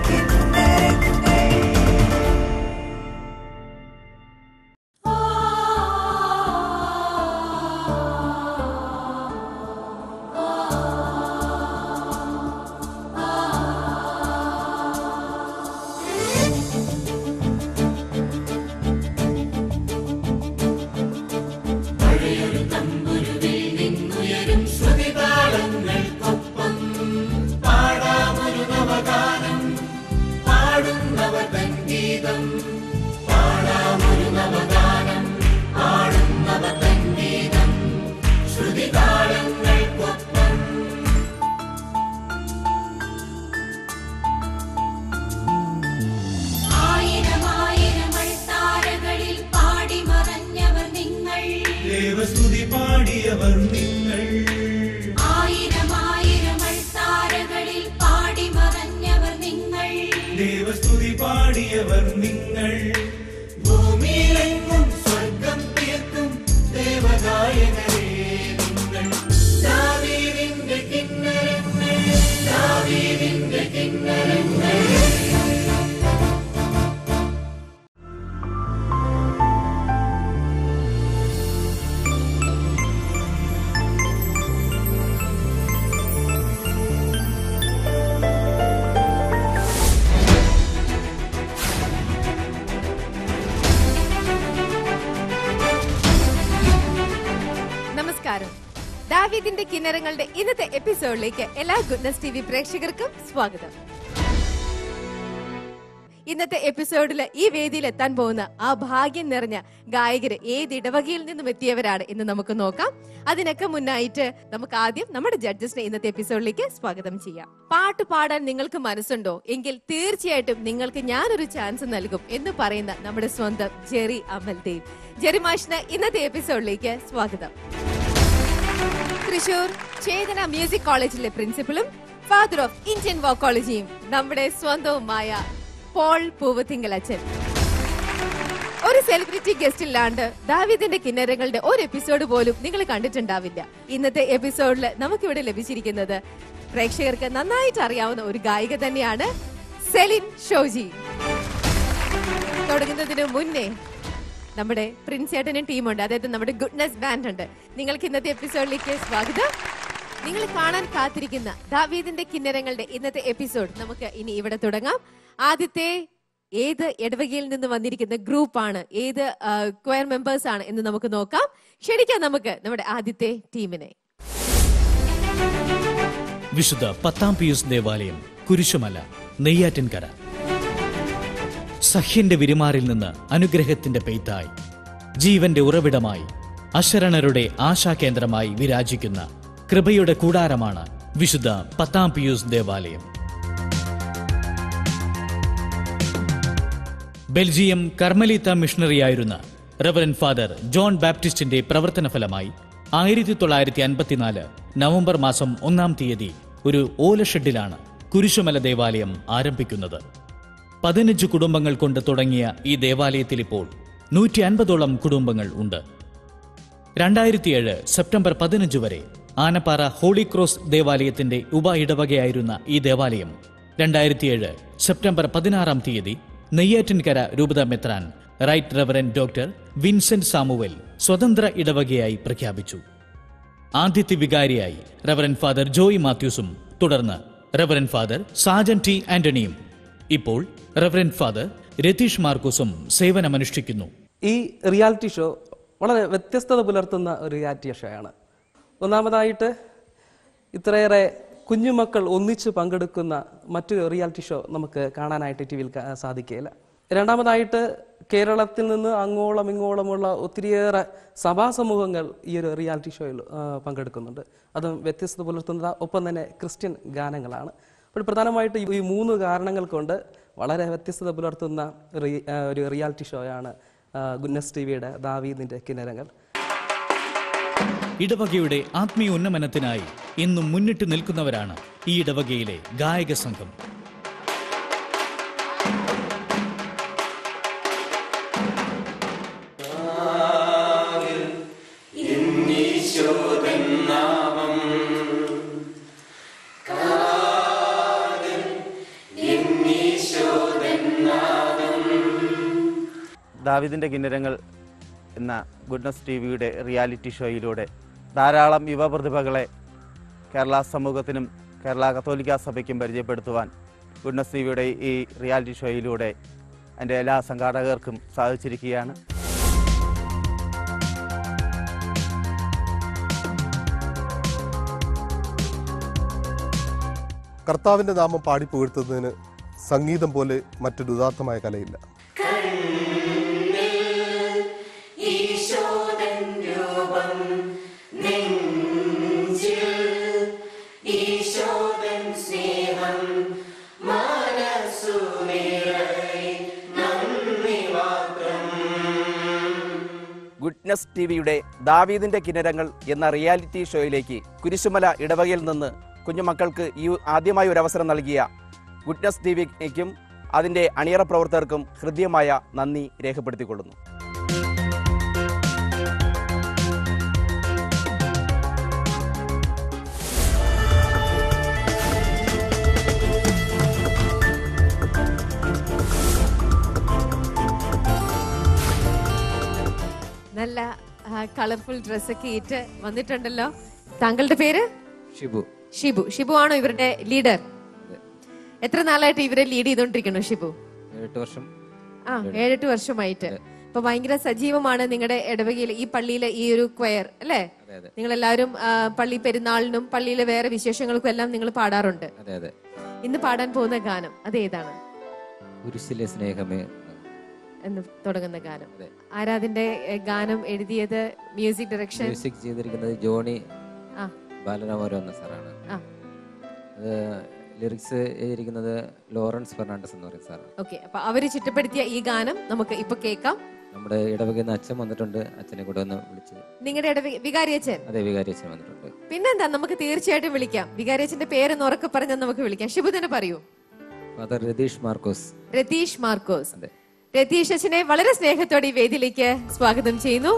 ആയിരമായിരമൾ താരകളിൽ പാടി മറഞ്ഞവർ നിങ്ങൾ ദേവസ്തുതി പാടിയവർ നിങ്ങൾ ആയിരമായിരമൾ താരകളിൽ പാടി മറഞ്ഞവർ നിങ്ങൾ ദേവസ്തുതി പാടിയവർ നിങ്ങൾ ഭൂമിയിലെങ്ങും സ്വർഗം തീർക്കും ദേവഗായകരേ നിങ്ങൾ ദാവീദിന്റെ കിന്നരങ്ങൾ ദാവീദിന്റെ കിന്നരങ്ങൾ നമസ്കാരം ദാവീദിന്റെ കിന്നരങ്ങളുടെ ഇന്നത്തെ എപ്പിസോഡിലേക്ക് എല്ലാ ഗുഡ്നസ് ടി വി പ്രേക്ഷകർക്കും സ്വാഗതം ഇന്നത്തെ എപ്പിസോഡിൽ ഈ വേദിയിൽ എത്താൻ പോകുന്ന ആ ഭാഗ്യം നിറഞ്ഞ ഗായകര് ഏത് ഇടവകയിൽ നിന്നും എത്തിയവരാണ് എന്ന് നമുക്ക് നോക്കാം അതിനൊക്കെ മുന്നായിട്ട് നമുക്ക് ആദ്യം നമ്മുടെ ജഡ്ജസിനെ ഇന്നത്തെ എപ്പിസോഡിലേക്ക് സ്വാഗതം ചെയ്യാം പാട്ട് പാടാൻ നിങ്ങൾക്ക് മനസ്സുണ്ടോ എങ്കിൽ തീർച്ചയായിട്ടും നിങ്ങൾക്ക് ഞാനൊരു ചാൻസ് നൽകും എന്ന് പറയുന്ന നമ്മുടെ സ്വന്തം ജെറി അമൽദേവ് ജെറി മാഷിന് ഇന്നത്തെ എപ്പിസോഡിലേക്ക് സ്വാഗതം തൃശൂർ ചേതന മ്യൂസിക് കോളേജിലെ പ്രിൻസിപ്പലും ഫാദർ ഓഫ് ഇന്ത്യൻ വോക്കോളജിയും നമ്മുടെ സ്വന്തവുമായ പോൾ പൂവത്തിങ്കൽ അച്ഛൻ ഒരു സെലിബ്രിറ്റി ഗസ്റ്റ് ഇല്ലാണ്ട് ദാവീദിന്റെ കിന്നരങ്ങളുടെ ഒരു എപ്പിസോഡ് പോലും നിങ്ങൾ കണ്ടിട്ടുണ്ടാവില്ല ഇന്നത്തെ എപ്പിസോഡിൽ നമുക്കിവിടെ ലഭിച്ചിരിക്കുന്നത് പ്രേക്ഷകർക്ക് നന്നായിട്ട് അറിയാവുന്ന ഒരു ഗായിക തന്നെയാണ് സെലിൻ ഷോജി തുടങ്ങുന്നതിന് മുന്നേ നമ്മുടെ പ്രിൻസ് ഏട്ടനും ടീമുണ്ട് അതായത് നമ്മുടെ ഗുഡ്നസ് ബാൻഡ് ഉണ്ട് നിങ്ങൾക്ക് ഇന്നത്തെ എപ്പിസോഡിലേക്ക് സ്വാഗതം നിങ്ങൾ കാണാൻ കാത്തിരിക്കുന്ന ദാവീദിന്റെ കിന്നരങ്ങളുടെ ഇന്നത്തെ എപ്പിസോഡ് നമുക്ക് ഇനി ഇവിടെ തുടങ്ങാം ആദ്യത്തെ ഏത് ഇടവകയിൽ നിന്ന് വന്നിരിക്കുന്ന ഗ്രൂപ്പാണ് ഏത് ക്വയർ മെമ്പേഴ്സ് ആണ് എന്ന് നമുക്ക് നോക്കാം ക്ഷണിക്കാം നമുക്ക് നമ്മുടെ ആദ്യത്തെ ടീമിനെ വിശുദ്ധ പത്താം പിയൂസ് ദേവാലയം കുരിശുമല നെയ്യാറ്റിൻകര സഹ്യന്റെ വിരിമാറിൽ നിന്ന് അനുഗ്രഹത്തിന്റെ പെയ്ത്തായി ജീവന്റെ ഉറവിടമായി അശരണരുടെ ആശാകേന്ദ്രമായി വിരാജിക്കുന്ന കൃപയുടെ കൂടാരമാണ് വിശുദ്ധ പത്താം പിയൂസ് ദേവാലയം ബെൽജിയം കർമ്മലീത്ത മിഷണറിയായിരുന്ന റവറൻ ഫാദർ ജോൺ ബാപ്റ്റിസ്റ്റിന്റെ പ്രവർത്തന ഫലമായി ആയിരത്തി തൊള്ളായിരത്തി അൻപത്തിനാല് നവംബർ മാസം ഒന്നാം തീയതി ഒരു ഓലഷെഡിലാണ് കുരിശുമല ദേവാലയം ആരംഭിക്കുന്നത് പതിനഞ്ച് കുടുംബങ്ങൾ കൊണ്ട് തുടങ്ങിയ ഈ ദേവാലയത്തിൽ ഇപ്പോൾ നൂറ്റി അൻപതോളം കുടുംബങ്ങൾ ഉണ്ട് രണ്ടായിരത്തിയേഴ് സെപ്റ്റംബർ പതിനഞ്ച് വരെ ആനപ്പാറ ഹോളി ക്രോസ് ദേവാലയത്തിന്റെ ഉപ ഇടവകയായിരുന്ന ഈ ദേവാലയം രണ്ടായിരത്തിയേഴ് സെപ്റ്റംബർ പതിനാറാം തീയതി നെയ്യാറ്റിൻകര രൂപത മെത്രാൻ right reverend doctor Vincent Samuel സ്വതന്ത്ര ഇടവകയായി പ്രഖ്യാപിച്ചു ആദ്യത്തെ വികാരിയായി റവറൻ ഫാദർ ജോയി മാത്യൂസും തുടർന്ന് റവറൻ ഫാദർ സാജൻ ടി ആന്റണിയും ഇപ്പോൾ റവറൻ ഫാദർ രതീഷ് മാർക്കൂസും സേവനമനുഷ്ഠിക്കുന്നു ഈ റിയാലിറ്റി ഷോ വളരെ വ്യത്യസ്തത പുലർത്തുന്ന ഒരു റിയാലിറ്റി ഷോയാണ് ഒന്നാമതായിട്ട് ഇത്രയേറെ കുഞ്ഞുമക്കൾ ഒന്നിച്ച് പങ്കെടുക്കുന്ന മറ്റു റിയാലിറ്റി ഷോ നമുക്ക് കാണാനായിട്ട് ടി വിയിൽ സാധിക്കുകയില്ല രണ്ടാമതായിട്ട് കേരളത്തിൽ നിന്ന് അങ്ങോളം ഇങ്ങോളമുള്ള ഒത്തിരിയേറെ സഭാ സമൂഹങ്ങൾ ഈ ഒരു റിയാലിറ്റി ഷോയിൽ ആ, പങ്കെടുക്കുന്നുണ്ട് അതും വ്യത്യസ്തത പുലർത്തുന്ന ഒപ്പം തന്നെ ക്രിസ്ത്യൻ ഗാനങ്ങളാണ് അപ്പോൾ പ്രധാനമായിട്ട് ഈ മൂന്ന് കാരണങ്ങൾ കൊണ്ട് വളരെ വ്യത്യസ്തത പുലർത്തുന്ന റി- ആ, ഒരു റിയാലിറ്റി ഷോയാണ് ഗുന്നസ് ടി വിയുടെ ദാവീദിന്റെ കിന്നരങ്ങൾ ഇടവകയുടെ ആത്മീയ ഉന്നമനത്തിനായി ഇന്നും മുന്നിട്ട് നിൽക്കുന്നവരാണ് ഈ ഇടവകയിലെ ഗായക സംഘം യേശുദൻ ദാവിദിൻ്റെ കിന്നരങ്ങൾ എന്ന ഗുഡ്നസ് ടി വിയുടെ റിയാലിറ്റി ഷോയിലൂടെ ധാരാളം യുവപ്രതിഭകളെ കേരള സമൂഹത്തിനും കേരള കത്തോലിക്ക സഭയ്ക്കും പരിചയപ്പെടുത്തുവാൻ ഗുഡ്നസ് ടി വിയുടെ ഈ റിയാലിറ്റി ഷോയിലൂടെ എൻ്റെ എല്ലാ സംഘാടകർക്കും സാധിച്ചിരിക്കുകയാണ് കർത്താവിന്റെ നാമം പാടി പുകഴ്ത്തുന്നതിന് സംഗീതം പോലെ മറ്റൊരു ഉദാത്തമായ കലയില്ല ഗുഡ്നസ് ടി വിയുടെ ദാവീദിന്റെ കിന്നരങ്ങൾ എന്ന റിയാലിറ്റി ഷോയിലേക്ക് കുരിശുമല ഇടവകയിൽ നിന്ന് കുഞ്ഞുമക്കൾക്ക് ഈ ആദ്യമായി ഒരു അവസരം നൽകിയ ഗുഡ്നസ് ടി വിക്കും അതിൻ്റെ അണിയറ പ്രവർത്തകർക്കും ഹൃദ്യമായ നന്ദി രേഖപ്പെടുത്തിക്കൊള്ളുന്നു നല്ല കളർഫുൾ ഡ്രസ്സൊക്കെ ഇട്ട് വന്നിട്ടുണ്ടല്ലോ താങ്കളുടെ പേര് ഷിബു ഷിബു ഷിബു ആണോ ഇവരുടെ ലീഡർ എത്ര നാളായിട്ട് ഇവരെ ലീഡ് ചെയ്തോണ്ടിരിക്കണോ ഷിബു എട്ട് വർഷം ആ ഏഴെട്ട് വർഷമായിട്ട് അപ്പൊ ഭയങ്കര സജീവമാണ് നിങ്ങളുടെ ഇടവകയിൽ ഈ പള്ളിയിലെ ഈ ഒരു ക്വയർ അല്ലേ അതെ അതെ നിങ്ങൾ എല്ലാവരും പള്ളി പെരുന്നാളിനും പള്ളിയിലെ വേറെ വിശേഷങ്ങൾക്കും എല്ലാം നിങ്ങൾ പാടാറുണ്ട് അതെ അതെ ഇന്ന് പാടാൻ പോകുന്ന ഗാനം അത് ഏതാണ് കുരിശിലെ സ്നേഹമേ എന്ന് തുടങ്ങുന്ന ഗാനം അതെ. ആരാതിന്റെ ഏ, ഗാനം എഴുതിയത് മ്യൂസിക് ഡയറക്ഷൻ മ്യൂസിക് ചെയ്തിരിക്കുന്നത് ജോണി ആ. ബാലരാമോരോ എന്ന സാറാണ് ആ. അത് ലിറിക്സ് എഴുതിയിരിക്കുന്നത് ലോറൻസ് ഫെർണാണ്ടസ് എന്ന് പറയുന്ന സാറാണ് ഓക്കെ അപ്പൊ അവര് ചിട്ടപ്പെടുത്തിയ ഈ ഗാനം നമുക്ക് ഇപ്പൊ കേൾക്കാം നമ്മുടെ ഇടവകയിൽ നിന്ന് അച്ഛൻ വന്നിട്ടുണ്ട് അച്ഛനെ കൂടെ ഒന്ന് വിളിച്ച് നിങ്ങളുടെ ഇടവ വികാരിയച്ഛൻ അതെ വികാരി അച്ഛൻ വന്നിട്ടുണ്ട് പിന്നെന്താ നമുക്ക് തീർച്ചയായിട്ടും വിളിക്കാം വികാരിയച്ഛന്റെ പേരെന്ന് ഉറക്കെ പറഞ്ഞാൽ നമുക്ക് വിളിക്കാം ഷിബു തന്നെ പറയൂ ഫാദർ രതീഷ് മാർക്കോസ് രതീഷ് മാർക്കോസ് അതെ രതീഷ് അച്ഛനെ വളരെ സ്നേഹത്തോടെ ഈ വേദിയിലേക്ക് സ്വാഗതം ചെയ്യുന്നു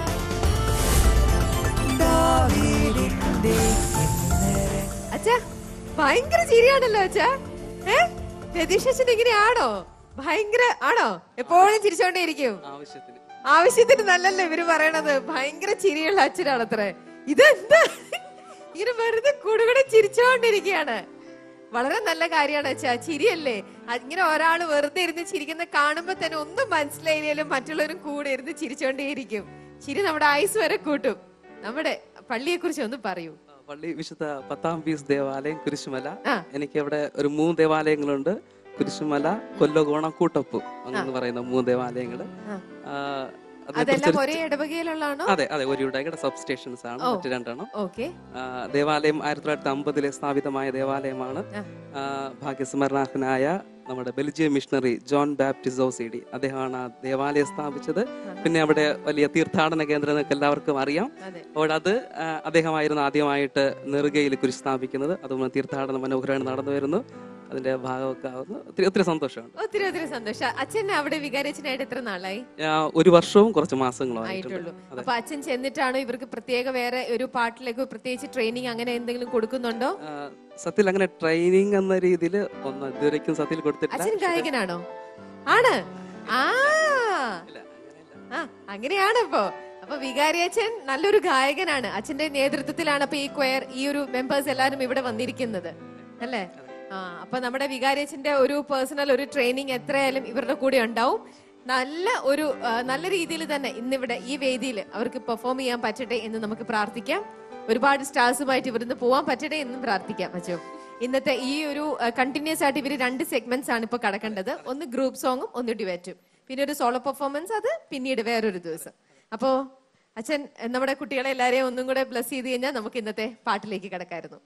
അച്ഛാ ഭയങ്കര ചിരിയാണല്ലോ അച്ഛാ ഏ രതീഷ് അച്ഛൻ ഇങ്ങനെയാണോ ഭയങ്കര ആണോ എപ്പോഴും ചിരിച്ചോണ്ടേയിരിക്കും ആവശ്യത്തിന് ആവശ്യത്തിന് നല്ലല്ലോ ഇവര് പറയണത് ഭയങ്കര ചിരിയുള്ള അച്ഛനാണത്രേ ഇതെന്താ ഇങ്ങനെ വെറുതെ കൂടുകൂടെ ചിരിച്ചോണ്ടിരിക്കുകയാണ് വളരെ നല്ല കാര്യമാണ് അച്ഛാ ചിരിയല്ലേ അത് ഇങ്ങനെ ഒരാൾ വെറുതെ ഇരുന്ന് ചിരിക്കുന്ന കാണുമ്പോ തന്നെ ഒന്നും മനസ്സിലായില്ലേലും മറ്റുള്ളവരും കൂടെ ഇരുന്ന് ചിരിച്ചോണ്ടേയിരിക്കും ചിരി നമ്മുടെ ആയുസ് വരെ കൂട്ടും നമ്മുടെ പള്ളിയെ കുറിച്ച് ഒന്ന് പറയൂ പള്ളി വിശുദ്ധ പത്താം പീസ് ദേവാലയം കുരിശുമല ആ. എനിക്ക് അവിടെ ഒരു മൂന്ന് ദേവാലയങ്ങളുണ്ട് കുരിശുമല കൊല്ലകോണം കൂട്ടപ്പു അങ്ങനെ പറയുന്ന മൂന്ന് ദേവാലയങ്ങള് ആ. ആ, അതെല്ലാം അതിനെക്കുറിച്ചൊരു- ഒരേ ഇടവകയിലുള്ളതാണോ അതെ അതെ ഒരു ഇടയുടെ സബ് സ്റ്റേഷൻസ് ആണ് ഓ. മറ്റു രണ്ടെണ്ണം ഓക്കെ ആ, ദേവാലയം ആയിരത്തി തൊള്ളായിരത്തി അമ്പതിലെ സ്ഥാപിതമായ ദേവാലയമാണ് ആ. ആ, ഭാഗ്യസ്മരണാർഹനായ നമ്മുടെ Belgium missionary John Baptist C D അദ്ദേഹമാണ് ആ ദേവാലയം സ്ഥാപിച്ചത് പിന്നെ അവിടെ വലിയ തീർത്ഥാടന കേന്ദ്രം എന്നൊക്കെ എല്ലാവർക്കും അറിയാം അതെ അപ്പോൾ അത് ആ, അദ്ദേഹമായിരുന്നു ആദ്യമായിട്ട് നെറുകയിൽ കുരിശ് സ്ഥാപിക്കുന്നത് അതുപോലെ തീർത്ഥാടന മനോഹരമായി നടന്നു വരുന്നു അതിന്റെ ഭാഗമൊക്കെ ആവുന്നു ഒത്തിരി ഒത്തിരി സന്തോഷമുണ്ട് ഒത്തിരി ഒത്തിരി സന്തോഷം അച്ഛൻ അവിടെ വികാരച്ചനായിട്ട് എത്ര നാളായി ആ, ഒരു വർഷവും കുറച്ച് മാസങ്ങളും ആയിട്ടുള്ളൂ ആയിട്ടുണ്ട് അതെ അപ്പൊ അച്ഛൻ ചെന്നിട്ടാണോ ഇവർക്ക് പ്രത്യേക വേറെ ഒരു പാട്ടിലേക്ക് പ്രത്യേകിച്ച് ട്രെയിനിങ് അങ്ങനെ എന്തെങ്കിലും കൊടുക്കുന്നുണ്ടോ ആ, സത്യത്തിൽ അങ്ങനെ ട്രെയിനിങ് എന്ന രീതിയിൽ ഒന്നും ഇതുവരെയ്ക്കും സത്യത്തിൽ കൊടുത്തിട്ടില്ല അച്ഛൻ പക്ഷേ- ഗായകനാണോ ആണ് ആ ഇല്ല, അങ്ങനെയല്ല. ആ അങ്ങനെയാണ് അപ്പൊ അപ്പൊ വികാരി അച്ഛൻ നല്ലൊരു ഗായകനാണ് അച്ഛന്റെ നേതൃത്വത്തിലാണ് അപ്പൊ ഈ ക്വയർ ഈ ഒരു മെമ്പേഴ്സ് എല്ലാരും ഇവിടെ വന്നിരിക്കുന്നത് അല്ലേ ആ അപ്പൊ നമ്മുടെ വികാരി അച്ഛന്റെ ഒരു പേഴ്സണൽ ഒരു ട്രെയിനിങ് എത്രയായാലും ഇവരുടെ കൂടെ ഉണ്ടാവും നല്ല ഒരു ആ, നല്ല രീതിയിൽ തന്നെ ഇന്നിവിടെ ഈ വേദിയിൽ അവർക്ക് പെർഫോം ചെയ്യാൻ പറ്റട്ടെ എന്ന് നമുക്ക് പ്രാർത്ഥിക്കാം ഒരുപാട് സ്റ്റാർസുമായിട്ട് ഇവിടുന്ന് പോവാൻ പറ്റട്ടെ എന്നും പ്രാർത്ഥിക്കാം അച്ഛോ ഇന്നത്തെ ഈ ഒരു കണ്ടിന്യൂസ് ആയിട്ട് ഇവര് രണ്ട് സെഗ്മെന്റ്സ് ആണ് ഇപ്പൊ കടക്കേണ്ടത് ഒന്ന് ഗ്രൂപ്പ് സോങ്ങും ഒന്ന് ഡിവേറ്റും പിന്നെ ഒരു സോളോ പെർഫോമൻസ് അത് പിന്നീട് വേറൊരു ദിവസം അപ്പോ അച്ഛൻ എ, നമ്മുടെ കുട്ടികളെ എല്ലാരെയും ഒന്നും കൂടെ ബ്ലസ് ചെയ്ത് കഴിഞ്ഞാൽ നമുക്ക് ഇന്നത്തെ പാട്ടിലേക്ക് കിടക്കായിരുന്നു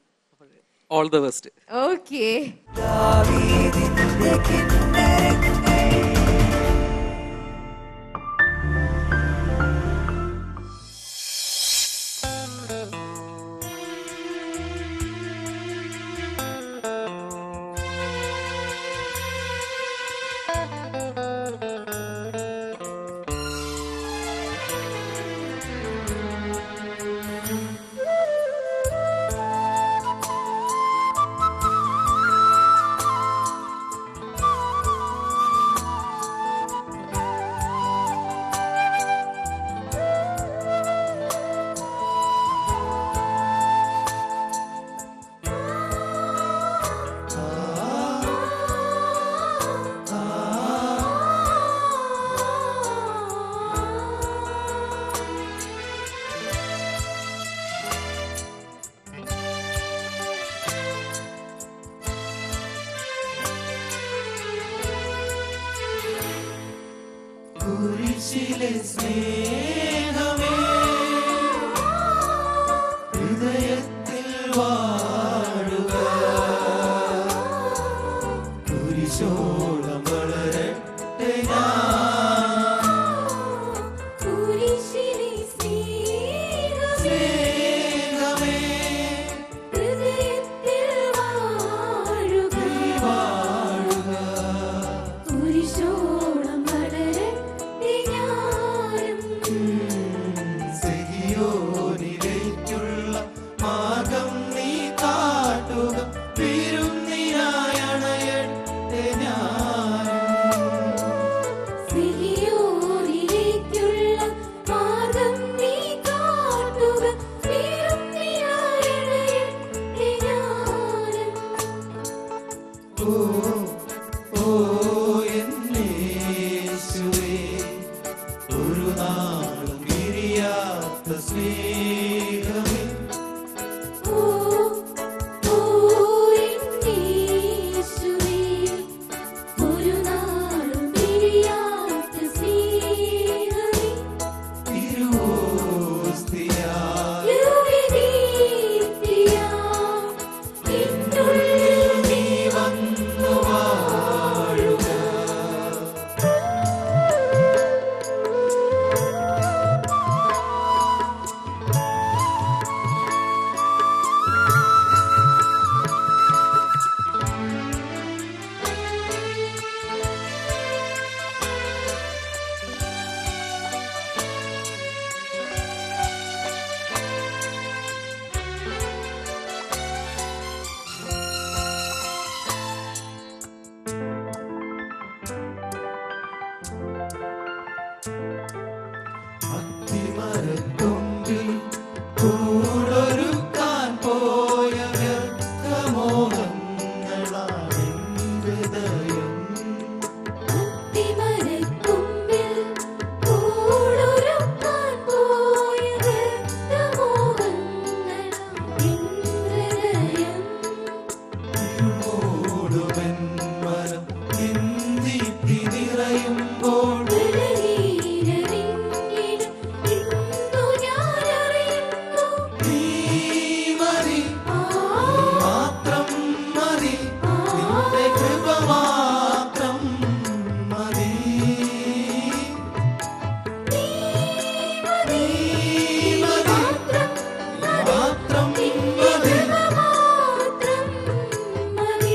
ഓൾ ദ ബെസ്റ്റ് ഓക്കേ ും കുരിശിലെ സ്നേഹമേ ഹൃദയത്തിൽ വാഴുക കുരിശോളം വളരട്ടെ ഞാൻ കുരിശിലെ സ്നേഹമേ സ്നേഹമേ ഹൃദയത്തിൽ വാഴുക വാഴുക കുരിശോളം വളരട്ടെ ഞാനും സിഹിയോനിലേക്കുള്ള മാർഗം നീ കാട്ടുക വിരുന്നിനായണയട്ടെ ഞാൻ സിഹിയോനിലേക്കുള്ള മാർഗ്ഗം നീ കാട്ടുക വിരുന്നിനായണയട്ടെ ഞാനും ഓ ഓ എന്നേശുവേ ഒരു നാളും പിരിയാത്ത സ്നേഹമേ ഓ ഓ യേശുവേ ഒരു നാളും പിരിയാത്ത സ്നേഹമേ തിരുവോസ്തിയാ യുവദീപ്തിയാ എന്നുള്ളിൽ നീ വന്നു വാഴുക അത്തിമരക്കൊമ്പിൽ കൂടൊരുക്കാൻ പോയ വ്യർത്ഥമോഹങ്ങളാണ് ഹൃദയം അത്തിമരക്കൊമ്പിൽ കൂടൊരുക്കാൻ പോയ വ്യർത്ഥമോഹങ്ങളാം എൻ ഹൃദയം. ഓടുവൻ മനം നിന്ദിപ്പി നിറയുമ്പോൾ ബലഹീനരിന്നിൽ ഇന്നു ഞാനറിയുന്നു. നീ മതി ആ, മാത്രം മതി നിന്റെ കൃപ മാത്രം മതി നീ മതി, മാത്രം മാത്രം നിന്റെ മതി കൃപ മാത്രം മതി.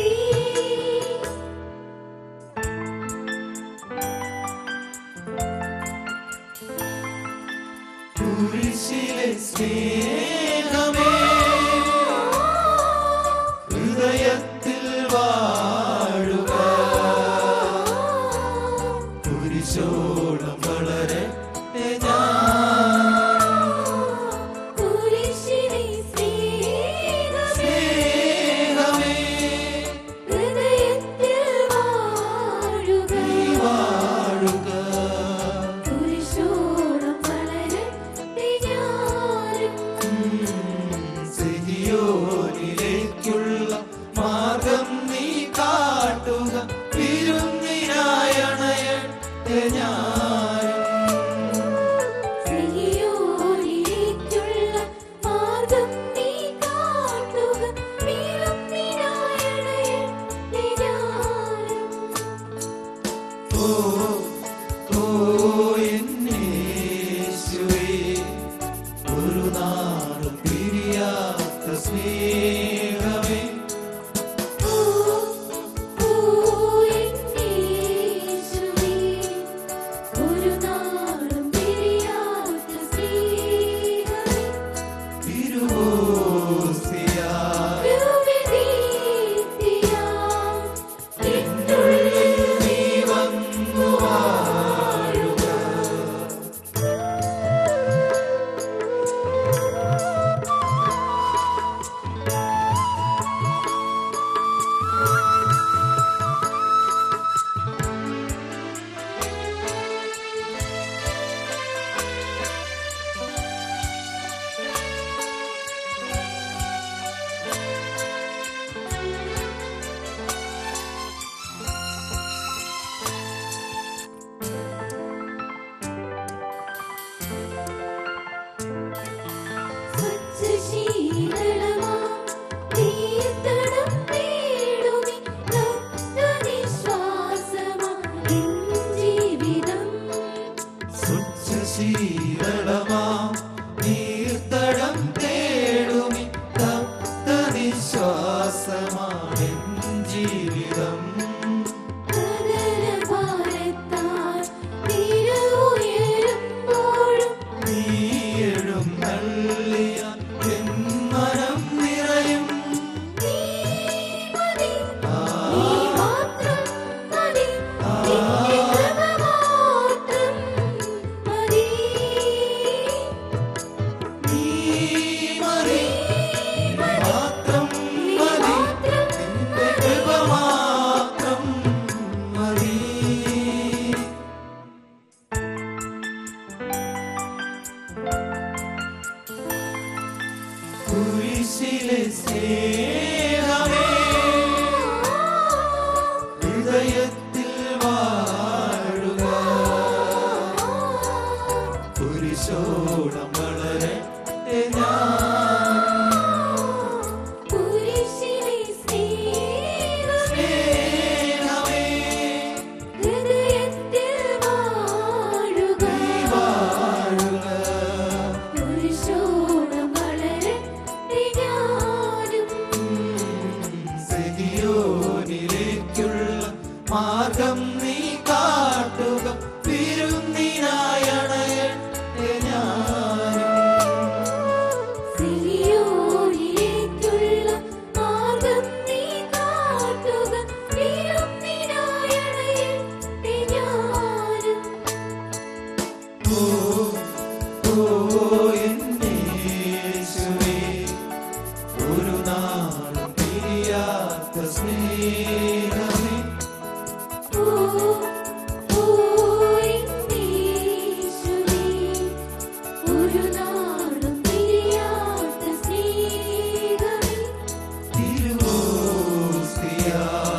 കുരിശിലെ സ്നേഹമേ ഹൃദയത്തിൽ വാഴുക കുരിശോളം വളരട്ടെ ഞാൻ കുരിശിലെ സ്നേഹമേ സ്നേഹമേ ഹൃദയത്തിൽ വാഴുക വാഴുക കുരിശോളം വളരട്ടെ ഞാനും സിഹിയോനിലേക്കുള്ള മാർഗം നീ കാട്ടുക വിരുന്നിനായണയട്ടെ ഞാനും സിഹിയോനിലേക്കുള്ള മാർഗ്ഗം നീ കാട്ടുക വിരുന്നിനായണയട്ടെ ഞാനും ഓ ഓ എന്നേശുവേ ഒരു നാളും പിരിയാത്ത സ്നേഹമേ ഓ ഓ യേശുവേ ഒരു നാളും പിരിയാത്ത സ്നേഹമേ തിരുവോസ്തിയാ യുവദീപ്തിയാ എന്നുള്ളിൽ നീ വന്നു ജീവിതം കരഭാരത്താൽ തിരുവുയരുമ്പോഴും നീയെഴും നള്ളിയ മനം നിറയും നീ മതി, നീ മാത്രം മതി, നിന്റെ കൃപ മാത്രം മതി. നീ മതി മാത്രം മതി നിന്റെ കൃപ മാത്രം മതി കുരിശിലെ സ്നേഹമേ ഹൃദയത്തിൽ വാഴുക കുരിശോളം വളരട്ടെ ഞാൻ കുരിശിലെ സ്നേഹമേ, സ്നേഹമേ ഹൃദയത്തിൽ വാഴുക. വാഴുക കുരിശോളം വളരട്ടെ ഞാനും. സെഹിയോനിലേക്കുള്ള മാർഗം നീ കാട്ടുക വിരുന്നിനായണയട്ടെ ഞാനും സിയോനിലേക്കുള്ള മാർഗ്ഗം നീ കാട്ടുക. വിരുന്നിനായണയട്ടെ ഞാനും. ഓ ഓ എന്നേശുവേ ഒരു നാളും പിരിയാത്ത സ്നേഹമേ ഓ, ഓ, എന്നീശുവേ, ഒരു നാളും പിരിയാത്ത സ്നേഹമേ തിരുവോസ്തിയാ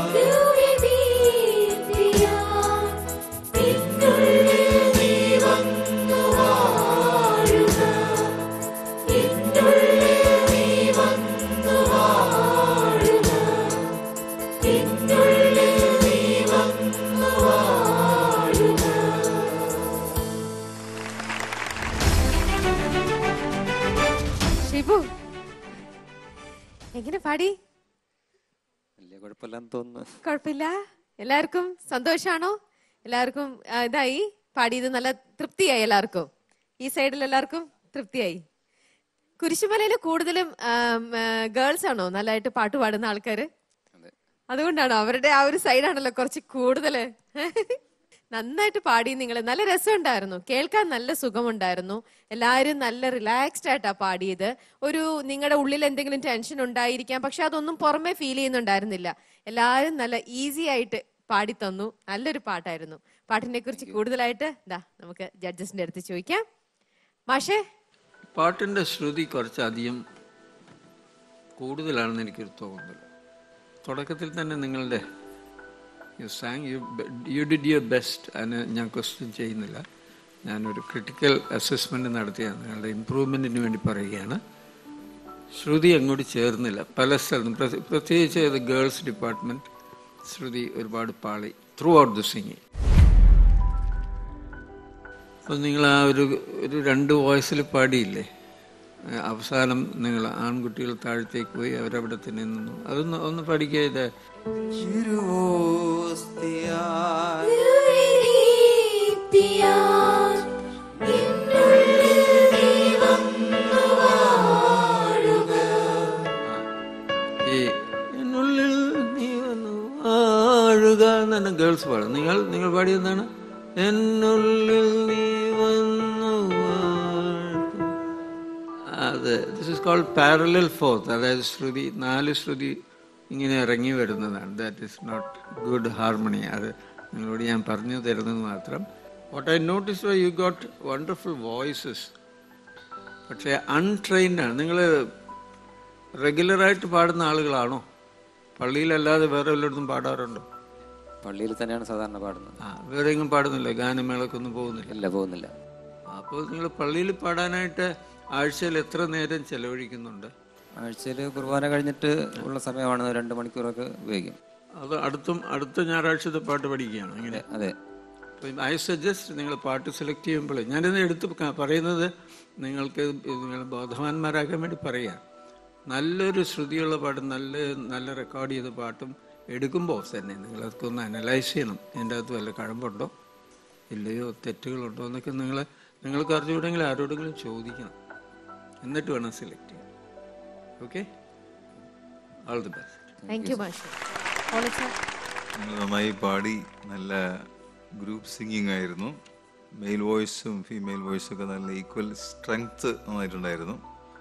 ഷിബു എങ്ങനെ പാടി വലിയ കുഴപ്പമില്ലെന്ന് തോന്നുന്നു കുഴപ്പമില്ല എല്ലാവർക്കും സന്തോഷാണോ എല്ലാവർക്കും ആ, ഇതായി പാടിയത് നല്ല തൃപ്തിയായി എല്ലാവർക്കും ഈ സൈഡിൽ എല്ലാവർക്കും തൃപ്തിയായി കുരിശുമലയിൽ കൂടുതലും ഗേൾസ് ആണോ നല്ലതായിട്ട് പാട്ട് പാടുന്ന ആൾക്കാര് അതുകൊണ്ടാണോ അവരുടെ ആ ഒരു സൈഡാണല്ലോ കുറച്ച് കൂടുതല് നന്നായിട്ട് പാടി നിങ്ങൾ നല്ല രസമുണ്ടായിരുന്നു കേൾക്കാൻ നല്ല സുഖമുണ്ടായിരുന്നു എല്ലാവരും നല്ല റിലാക്സ്ഡ് ആയിട്ടാ പാടിയത് ഒരു നിങ്ങളുടെ ഉള്ളിൽ എന്തെങ്കിലും ടെൻഷൻ ഉണ്ടായിരിക്കാം പക്ഷെ അതൊന്നും പുറമെ ഫീൽ ചെയ്യുന്നുണ്ടായിരുന്നില്ല എല്ലാവരും നല്ല ഈസി ആയിട്ട് പാടി തന്നു നല്ലൊരു പാട്ടായിരുന്നു പാട്ടിനെ കുറിച്ച് കൂടുതലായിട്ട് ദാ നമുക്ക് ജഡ്ജസിന്റെ അടുത്ത് ചോദിക്കാം മാഷേ പാട്ടിൻ്റെ ശ്രുതി കുറച്ചധികം കൂടുതലാണെന്ന് എനിക്കൊരു തോന്നൽ തുടക്കത്തിൽ തന്നെ നിങ്ങളുടെ you sang you you did your best അതിന് ഞാൻ ക്വസ്റ്റ്യൻ ചെയ്യുന്നില്ല ഞാനൊരു ക്രിട്ടിക്കൽ അസസ്മെൻറ്റ് നടത്തിയാണ് നിങ്ങളുടെ ഇമ്പ്രൂവ്മെൻറ്റിന് വേണ്ടി പറയുകയാണ് ശ്രുതി അങ്ങോട്ട് ചേർന്നില്ല പല സ്ഥലത്തും പ്രത്യ- പ്രത്യേകിച്ച് ഗേൾസ് ഡിപ്പാർട്ട്മെൻറ്റ് ശ്രുതി ഒരുപാട് പാളി ത്രൂ ഔട്ട് ദ സിംഗിങ് അപ്പം നിങ്ങൾ ആ ഒരു ഒരു രണ്ട് വോയിസിൽ പാടിയില്ലേ ഏഹ് അവസാനം നിങ്ങൾ ആൺകുട്ടികൾ താഴത്തേക്ക് പോയി അവരവിടെ തന്നെ നിന്നു അതൊന്ന് ഒന്ന് പഠിക്കുക ഇത് തിരുവോസ്തിയാ ഈ എന്നുള്ളിൽ നീ വന്നു വാഴുക എന്നാണ് ഗേൾസ് പാടും നിങ്ങൾ നിങ്ങൾ പാടിയെന്താണ് എന്നുള്ളിൽ നീ വന്നു വാഴുക. അത് this is called parallel fourth അതായത് ശ്രുതി നാല് ശ്രുതി ഇങ്ങനെ ഇറങ്ങി വരുന്നതാണ് that is not good harmony അത് നിങ്ങളോട് ഞാൻ പറഞ്ഞു തരുന്നത് മാത്രം what I notice you got wonderful voices പക്ഷേ അൺട്രെയിൻഡ് ആണ് നിങ്ങൾ റെഗുലറായിട്ട് പാടുന്ന ആളുകളാണോ പള്ളിയിലല്ലാതെ വേറെ വല്ലയിടത്തും പാടാറുണ്ടോ പള്ളിയിൽ തന്നെയാണ് സാധാരണ പാടുന്നത് ആ വേറെ എങ്ങും പാടുന്നില്ല ഗാനമേളക്കൊന്നും പോകുന്നില്ല ഇല്ല പോകുന്നില്ല അപ്പോൾ നിങ്ങൾ പള്ളിയിൽ പാടാനായിട്ട് ആഴ്ചയിൽ എത്ര നേരം ചെലവഴിക്കുന്നുണ്ട് ആഴ്ചയിൽ കുർബാന കഴിഞ്ഞിട്ട് ഉള്ള സമയമാണ് രണ്ട് മണിക്കൂറൊക്കെ ഉപയോഗിക്കും അത് അടുത്തും അടുത്ത ഞായറാഴ്ചത്തെ പാട്ട് പഠിക്കുകയാണ് അങ്ങനെ അതെ അപ്പം ഐ സജസ്റ്റ് നിങ്ങൾ പാട്ട് സെലക്ട് ചെയ്യുമ്പോൾ ഞാനിത് എടുത്ത് ക- പറയുന്നത് നിങ്ങൾക്ക് ഇത് നിങ്ങൾ ബോധവാന്മാരാക്കാൻ വേണ്ടി പറയാം നല്ലൊരു ശ്രുതിയുള്ള പാട്ടും നല്ല നല്ല റെക്കോർഡ് ചെയ്ത പാട്ടും എടുക്കുമ്പോൾ തന്നെ നിങ്ങളതൊക്കെ ഒന്ന് അനലൈസ് ചെയ്യണം എൻ്റെ അകത്ത് വല്ല കഴമ്പുണ്ടോ ഇല്ലയോ തെറ്റുകളുണ്ടോ എന്നൊക്കെ നിങ്ങൾ നിങ്ങൾക്ക് അറിഞ്ഞുകൂടെങ്കിൽ ആരോടെങ്കിലും ചോദിക്കണം എന്നിട്ട് വേണം സെലക്ട് ചെയ്യാൻ okay all the best thank you മാഷ് ഓളച്ച നിങ്ങൾ നന്നായി പാടി നല്ല ഗ്രൂപ്പ് സിംഗിങ് ആയിരുന്നു മെയിൽ വോയിസും ഫീമെയിൽ വോയിസും ഒക്കെ നല്ല ഈക്വൽ സ്ട്രെങ്ത് നന്നായിട്ടുണ്ടായിരുന്നു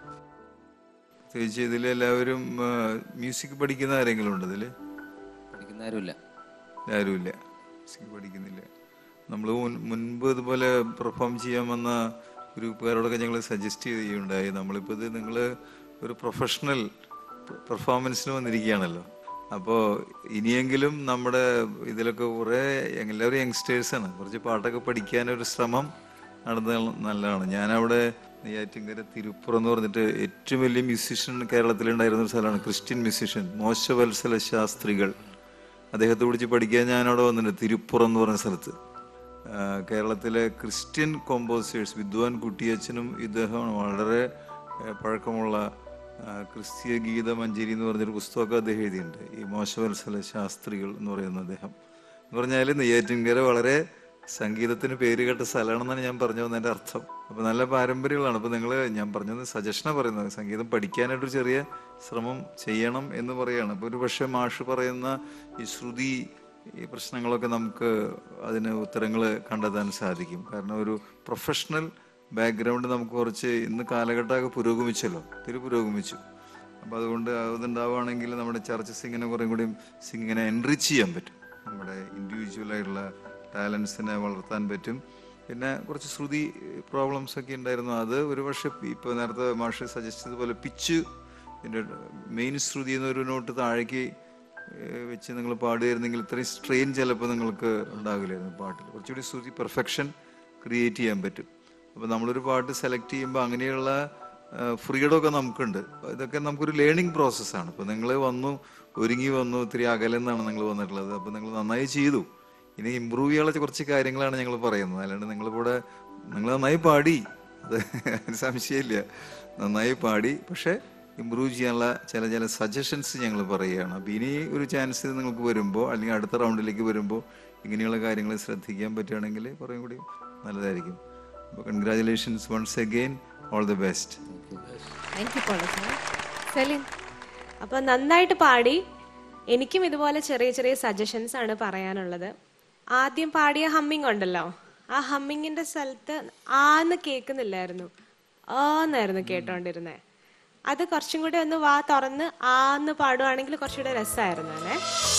പ്രത്യേകിച്ച് ഇതിൽ എല്ലാവരും മ്യൂസിക് പഠിക്കുന്ന ആരെങ്കിലും ഉണ്ട് ഇതിൽ പഠിക്കുന്ന ആരുമില്ല ആരുമില്ല മ്യൂസിക് പഠിക്കുന്നില്ല നമ്മൾ മുൻപ് ഇതുപോലെ പെർഫോം ചെയ്യാൻ വന്ന ഗ്രൂപ്പുകാരോടൊക്കെ ഞങ്ങൾ സജസ്റ്റ് ചെയ്യുകയുണ്ടായി നമ്മളിപ്പോൾ ഇത് നിങ്ങൾ ഒരു പ്രൊഫഷണൽ പെർഫോമൻസിന് വന്നിരിക്കുകയാണല്ലോ അപ്പോൾ ഇനിയെങ്കിലും നമ്മുടെ ഇതിലൊക്കെ കുറേ എല്ലാവരും യങ്സ്റ്റേഴ്സാണ് കുറച്ച് പാട്ടൊക്കെ പഠിക്കാനൊരു ശ്രമം നടന്നത് നല്ലതാണ് ഞാനവിടെ നെയ്യാറ്റിങ്കര തിരുപ്പുറം എന്ന് പറഞ്ഞിട്ട് ഏറ്റവും വലിയ മ്യൂസിഷ്യൻ കേരളത്തിലുണ്ടായിരുന്ന ഒരു സ്ഥലമാണ് ക്രിസ്ത്യൻ മ്യൂസിഷ്യൻ മോശവത്സല ശാസ്ത്രികൾ അദ്ദേഹത്തെ വിളിച്ച് പഠിക്കാൻ ഞാൻ അവിടെ വന്നിട്ടുണ്ട് തിരുപ്പുറം എന്ന് പറഞ്ഞ സ്ഥലത്ത് ആ, കേരളത്തിലെ ക്രിസ്ത്യൻ കോമ്പോസേഴ്സ് വിദ്വാൻ കുട്ടിയച്ചനും ഇദ്ദേഹം വളരെ ആ, പഴക്കമുള്ള ആ, ക്രിസ്തീയ ഗീത മഞ്ജരി എന്ന് പറഞ്ഞൊരു പുസ്തകമൊക്കെ അദ്ദേഹം എഴുതിയിട്ടുണ്ട് ഈ മോശവത്സല ശാസ്ത്രികൾ എന്ന് പറയുന്ന അദ്ദേഹം എന്ന് പറഞ്ഞാൽ നെയ്യാറ്റിൻകര വളരെ സംഗീതത്തിന് പേര് കേട്ട സ്ഥലമാണെന്നാണ് ഞാൻ പറഞ്ഞു വന്നതിൻ്റെ അർത്ഥം അപ്പോൾ നല്ല പാരമ്പര്യങ്ങളാണ് അപ്പോൾ നിങ്ങൾ ഞാൻ പറഞ്ഞത് സജഷനാണ് പറയുന്നത് സംഗീതം പഠിക്കാനായിട്ടൊരു ചെറിയ ശ്രമം ചെയ്യണം എന്ന് പറയുകയാണ് അപ്പോൾ ഒരു പക്ഷേ മാഷ് പറയുന്ന ഈ ശ്രുതി ഈ പ്രശ്നങ്ങളൊക്കെ നമുക്ക് അതിന് ഉത്തരങ്ങൾ കണ്ടെത്താൻ സാധിക്കും കാരണം ഒരു പ്രൊഫഷണൽ ബാക്ക്ഗ്രൗണ്ട് നമുക്ക് കുറച്ച് ഇന്ന് കാലഘട്ടമൊക്കെ പുരോഗമിച്ചല്ലോ ഒത്തിരി പുരോഗമിച്ചു അപ്പോൾ അതുകൊണ്ട് അതുണ്ടാവുകയാണെങ്കിൽ നമ്മുടെ ചർച്ച സിംഗിനെ കുറേ കൂടി സിംഗിനെ എൻറിച്ച് ചെയ്യാൻ പറ്റും നമ്മുടെ ഇൻഡിവിജ്വലായിട്ടുള്ള ടാലൻസിനെ വളർത്താൻ പറ്റും പിന്നെ കുറച്ച് ശ്രുതി പ്രോബ്ലംസ് ഒക്കെ ഉണ്ടായിരുന്നു അത് ഒരു പക്ഷേ ഇപ്പോൾ നേരത്തെ മാഷ് സജസ്റ്റ് ചെയ്തതുപോലെ പിച്ച് ഇതിൻ്റെ മെയിൻ ശ്രുതി എന്നൊരു നോട്ട് താഴേക്ക് ഏഹ് വെച്ച് നിങ്ങൾ പാടുകയായിരുന്നെങ്കിൽ ഇത്രയും സ്ട്രെയിൻ ചിലപ്പോൾ നിങ്ങൾക്ക് ഉണ്ടാകില്ലായിരുന്നു പാട്ടിൽ കുറച്ചുകൂടി ശ്രുതി പെർഫെക്ഷൻ ക്രിയേറ്റ് ചെയ്യാൻ പറ്റും അപ്പോൾ നമ്മളൊരു പാട്ട് സെലക്ട് ചെയ്യുമ്പോൾ അങ്ങനെയുള്ള ഫ്രീഡം ഒക്കെ നമുക്കുണ്ട് ഇതൊക്കെ നമുക്കൊരു ലേണിംഗ് പ്രോസസ്സാണ് ഇപ്പോൾ നിങ്ങൾ വന്നു ഒരുങ്ങി വന്നു ഇത്തിരി അകലെന്നാണ് നിങ്ങൾ വന്നിട്ടുള്ളത് അപ്പോൾ നിങ്ങൾ നന്നായി ചെയ്തു ഇനി ഇമ്പ്രൂവ് ചെയ്യാനുള്ള കുറച്ച് കാര്യങ്ങളാണ് ഞങ്ങൾ പറയുന്നത് അല്ലാണ്ട് നിങ്ങളിവിടെ നിങ്ങൾ നന്നായി പാടി അത് അതിന് സംശയമില്ല നന്നായി പാടി പക്ഷേ ഇമ്പ്രൂവ് ചെയ്യാനുള്ള ചില ചില സജഷൻസ് ഞങ്ങൾ പറയുകയാണ് അപ്പോൾ ഇനി ഒരു ചാൻസ് നിങ്ങൾക്ക് വരുമ്പോൾ അല്ലെങ്കിൽ അടുത്ത റൗണ്ടിലേക്ക് വരുമ്പോൾ ഇങ്ങനെയുള്ള കാര്യങ്ങൾ ശ്രദ്ധിക്കാൻ പറ്റുകയാണെങ്കിൽ കുറേ കൂടി നല്ലതായിരിക്കും അപ്പോൾ congratulations once again all the best thank you പോളച്ച സെലിൻ അപ്പോൾ നന്നായിട്ട് പാടി എനിക്കും ഇതുപോലെ ചെറിയ ചെറിയ സജഷൻസ് ആണ് പറയാനുള്ളത് ആദ്യം പാടിയ ഹമ്മിങ് ഉണ്ടല്ലോ ആ ഹമ്മിങ്ങിന്റെ സ്ഥലത്ത് ആന്ന് കേൾക്കുന്നില്ലായിരുന്നു ആന്നായിരുന്നു കേട്ടോണ്ടിരുന്നേ അത് കുറച്ചും കൂടി ഒന്ന് വാ തുറന്ന് ആന്ന് പാടുവാണെങ്കിൽ കുറച്ചുകൂടെ രസമായിരുന്നു അല്ലേ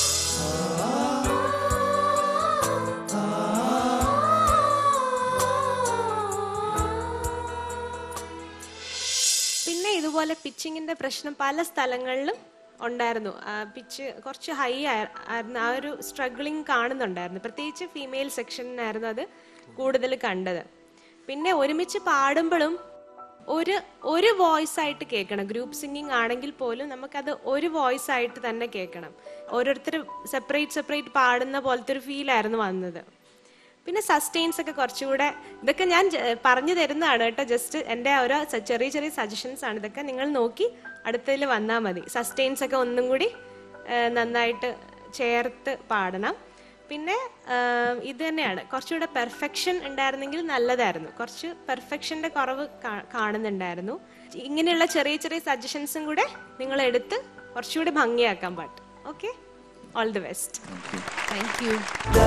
പിന്നെ ഇതുപോലെ പിച്ചിങ്ങിന്റെ പ്രശ്നം പല സ്ഥലങ്ങളിലും ഉണ്ടായിരുന്നു പിച്ച് കുറച്ച് ഹൈ ആയിരുന്നു ആ ഒരു സ്ട്രഗ്ലിംഗ് കാണുന്നുണ്ടായിരുന്നു പ്രത്യേകിച്ച് ഫീമെയിൽ സെക്ഷനായിരുന്നു അത് കൂടുതൽ കണ്ടത് പിന്നെ ഒരുമിച്ച് പാടുമ്പോഴും ഒരു ഒരു വോയിസ് ആയിട്ട് കേൾക്കണം ഗ്രൂപ്പ് സിംഗിങ് ആണെങ്കിൽ പോലും നമുക്കത് ഒരു വോയിസ് ആയിട്ട് തന്നെ കേൾക്കണം ഓരോരുത്തർ സെപ്പറേറ്റ് സെപ്പറേറ്റ് പാടുന്ന പോലത്തെ ഒരു ഫീലായിരുന്നു വന്നത് പിന്നെ സസ്റ്റെയിൻസ് ഒക്കെ കുറച്ചുകൂടെ ഇതൊക്കെ ഞാൻ ജ- പറഞ്ഞു തരുന്നതാണ് കേട്ടോ ജസ്റ്റ് എൻ്റെ ഓരോ സ- ചെറിയ ചെറിയ സജഷൻസ് ആണ് ഇതൊക്കെ നിങ്ങൾ നോക്കി അടുത്തതിൽ വന്നാൽ മതി സസ്റ്റെയിൻസ് ഒക്കെ ഒന്നും കൂടി ആ, നന്നായിട്ട് ചേർത്ത് പാടണം പിന്നെ ആ, ഇത് തന്നെയാണ് കുറച്ചുകൂടെ പെർഫെക്ഷൻ ഉണ്ടായിരുന്നെങ്കിൽ നല്ലതായിരുന്നു കുറച്ച് പെർഫെക്ഷൻ്റെ കുറവ് കാ- കാണുന്നുണ്ടായിരുന്നു ഇങ്ങനെയുള്ള ചെറിയ ചെറിയ സജഷൻസും കൂടെ നിങ്ങൾ എടുത്ത് കുറച്ചുകൂടി ഭംഗിയാക്കാൻ പാട്ട് okay all the best thank you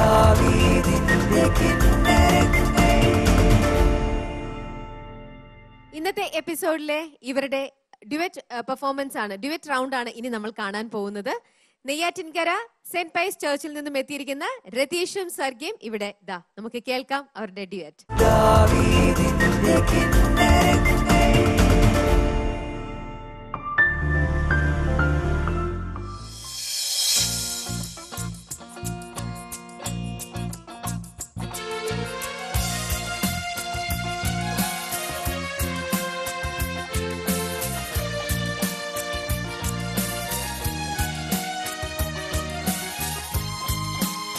ഇന്നത്തെ എപ്പിസോഡിലെ ഇവരുടെ ഡ്യുവറ്റ് പെർഫോമൻസ് ആണ് ഡ്യുവറ്റ് റൗണ്ട് ആണ് ഇനി നമ്മൾ കാണാൻ പോകുന്നത് നെയ്യാറ്റിൻകര സെന്റ് പൈസ് ചർച്ചിൽ നിന്നും എത്തിയിരിക്കുന്ന രതീഷും സർഗയും ഇവിടെ ദാ നമുക്ക് കേൾക്കാം അവരുടെ ഡ്യുവറ്റ്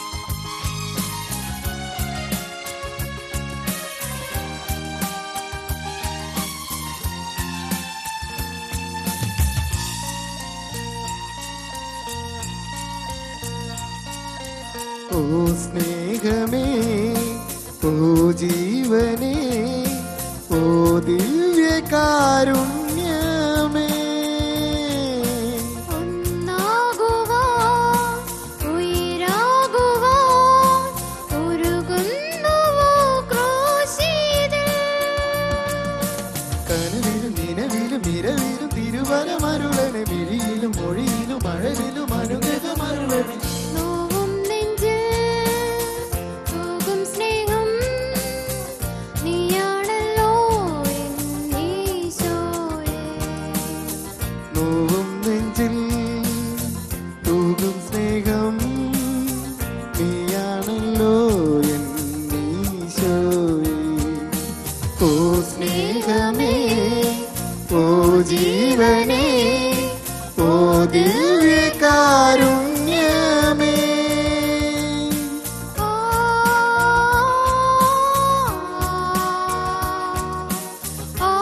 ും ഓ സ്നേഹമേ ഓ ജീവനേ ഓ ദിവ്യകാരുണ്യമേ ഒന്നാകുവാൻ, ഉയിരാകുവാൻ, ഉരുകുന്നുവോ ക്രൂശിതൻ. കനവിലും നിലവിലും ഇരവിലും തിരുവരമരുളനെ വിഴിയിലും മൊഴിയിലും അഴകിലും അനുഗ്രഹമരുളനെ നോവും നെഞ്ചിൽ തൂകും സ്നേഹം നീയാണല്ലോ എൻ ഈശോയേ. നോവും നെഞ്ചിൽ തൂകും സ്നേഹം നീയാണല്ലോ എൻ ഈശോയേ. ഓ സ്നേഹമേ ഓ ജീവനേ ഓ ദിവ്യകാരുണ്യമേ ആ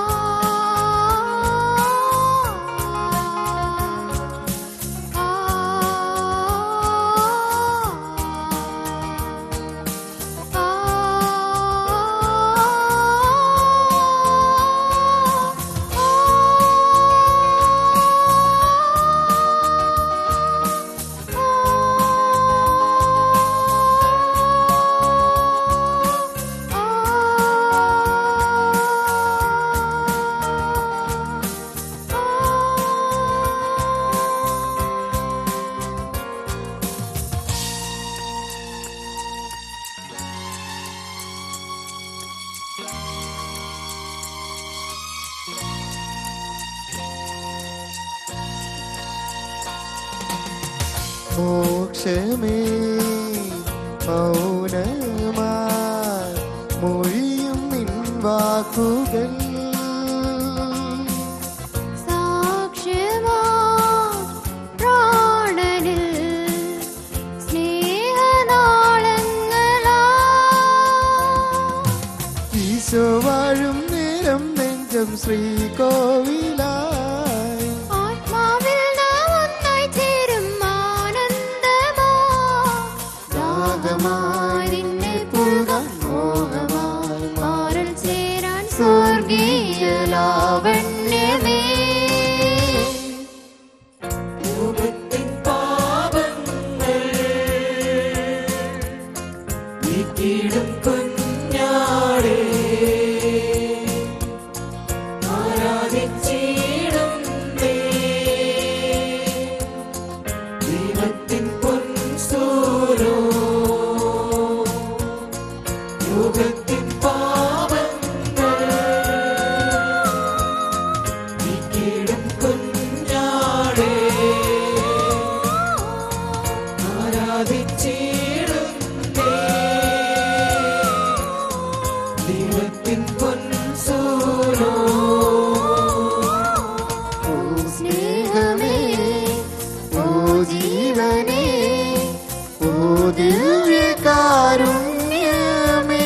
മോക്ഷമേ മൗനമാ മൊഴിയും നിൻ വാക്കുകൾ സാക്ഷ്യമാ പ്രാണനിൽ സ്നേഹനാളങ്ങളാ ഈശോ വാഴും നേരം നെഞ്ചം ശ്രീകോവിലായി ആത്മാവിൽ നാം ഒന്നായി ചേരും ആനന്ദമാ ദാഹമായി നിന്നെ പുൽകാൻ മോഹമായി മാറിൽ ചേരാൻ സ്വർഗീയ ലാവണ്യമേ നീക്കിടും കുഞ്ഞാടേ ആരാധിച്ചിടും ദൈവത്തിൻ പൊൻസൂരോ യുഗത്തിൻ പാപങ്ങൾ നീക്കിടും കുഞ്ഞാടേ ആരാധിച്ചിടും ദൈവത്തിൻ പൊൻസൂരോ ഓ സ്നേഹമേ ഓ ജീവനേ ഓ ദിവ്യകാരുണ്യമേ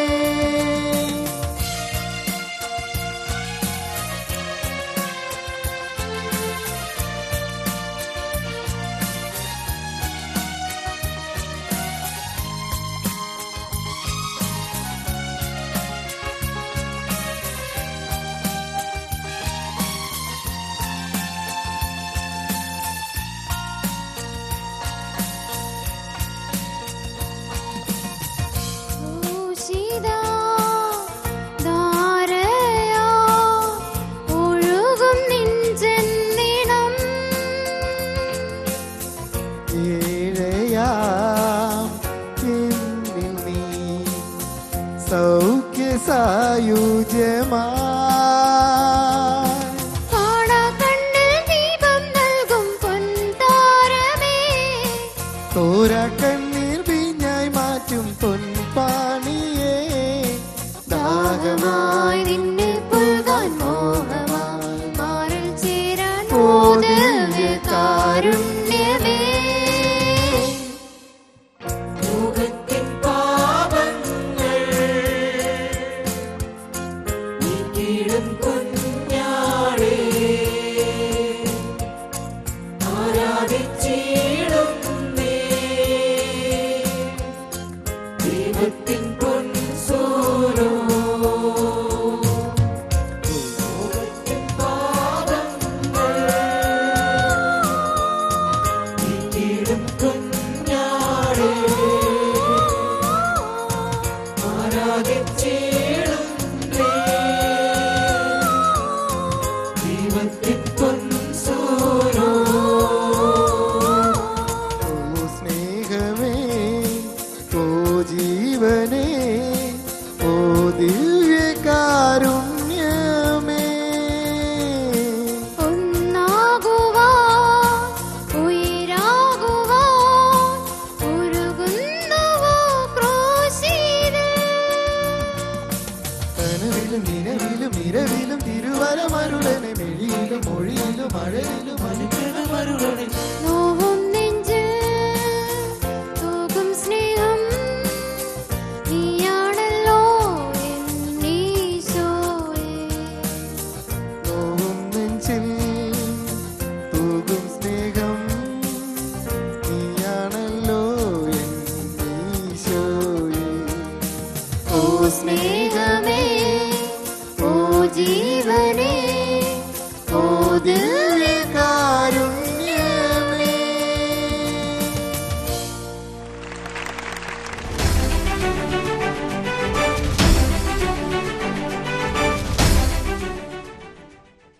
ഊഷിതാ ധാരയാ ഒഴുകും നെഞ്ചെന്നിടം ഏഴയാം എന്നിൽ നീ സൗഖ്യ സായുജ്യമാ കാണാ കണ്ണിൽ ദീപം നൽകും പൊൻതാരമേ തോര കണ്ണീർ വീഞ്ഞായി മാറ്റും പൊൻപാണിയേ ദാഹമായി നിന്നെ പുൽകാൻ മോഹമായി മാറിൽ ചേരാൻ മോദവ്യ കാരുണ്യമേ യുഗത്തിൻ പാപങ്ങൾ നീക്കിടും കുഞ്ഞാടേ ആരാധിച്ചിടും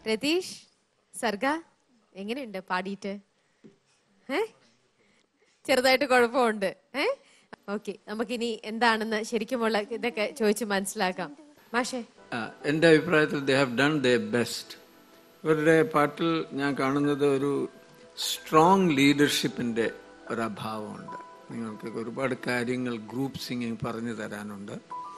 രതീഷ് സർഗ എങ്ങനെയുണ്ട് പാടിയിട്ട് ഏ ചെറുതായിട്ട് കുഴപ്പമുണ്ട് ഏ ഓക്കെ നമുക്കിനി എന്താണെന്ന് ശരിക്കുമുള്ള ഇതൊക്കെ ചോദിച്ച് മനസ്സിലാക്കാം മാഷേ ആ, എൻ്റെ അഭിപ്രായത്തിൽ they have done the best ഇവരുടെ പാട്ടിൽ ഞാൻ കാണുന്നത് ഒരു സ്ട്രോങ് ലീഡർഷിപ്പിൻ്റെ ഒരഭാവമുണ്ട് നിങ്ങൾക്ക് ഒരുപാട് കാര്യങ്ങൾ ഗ്രൂപ്പ് സിംഗിങ് പറഞ്ഞു തരാനുണ്ട്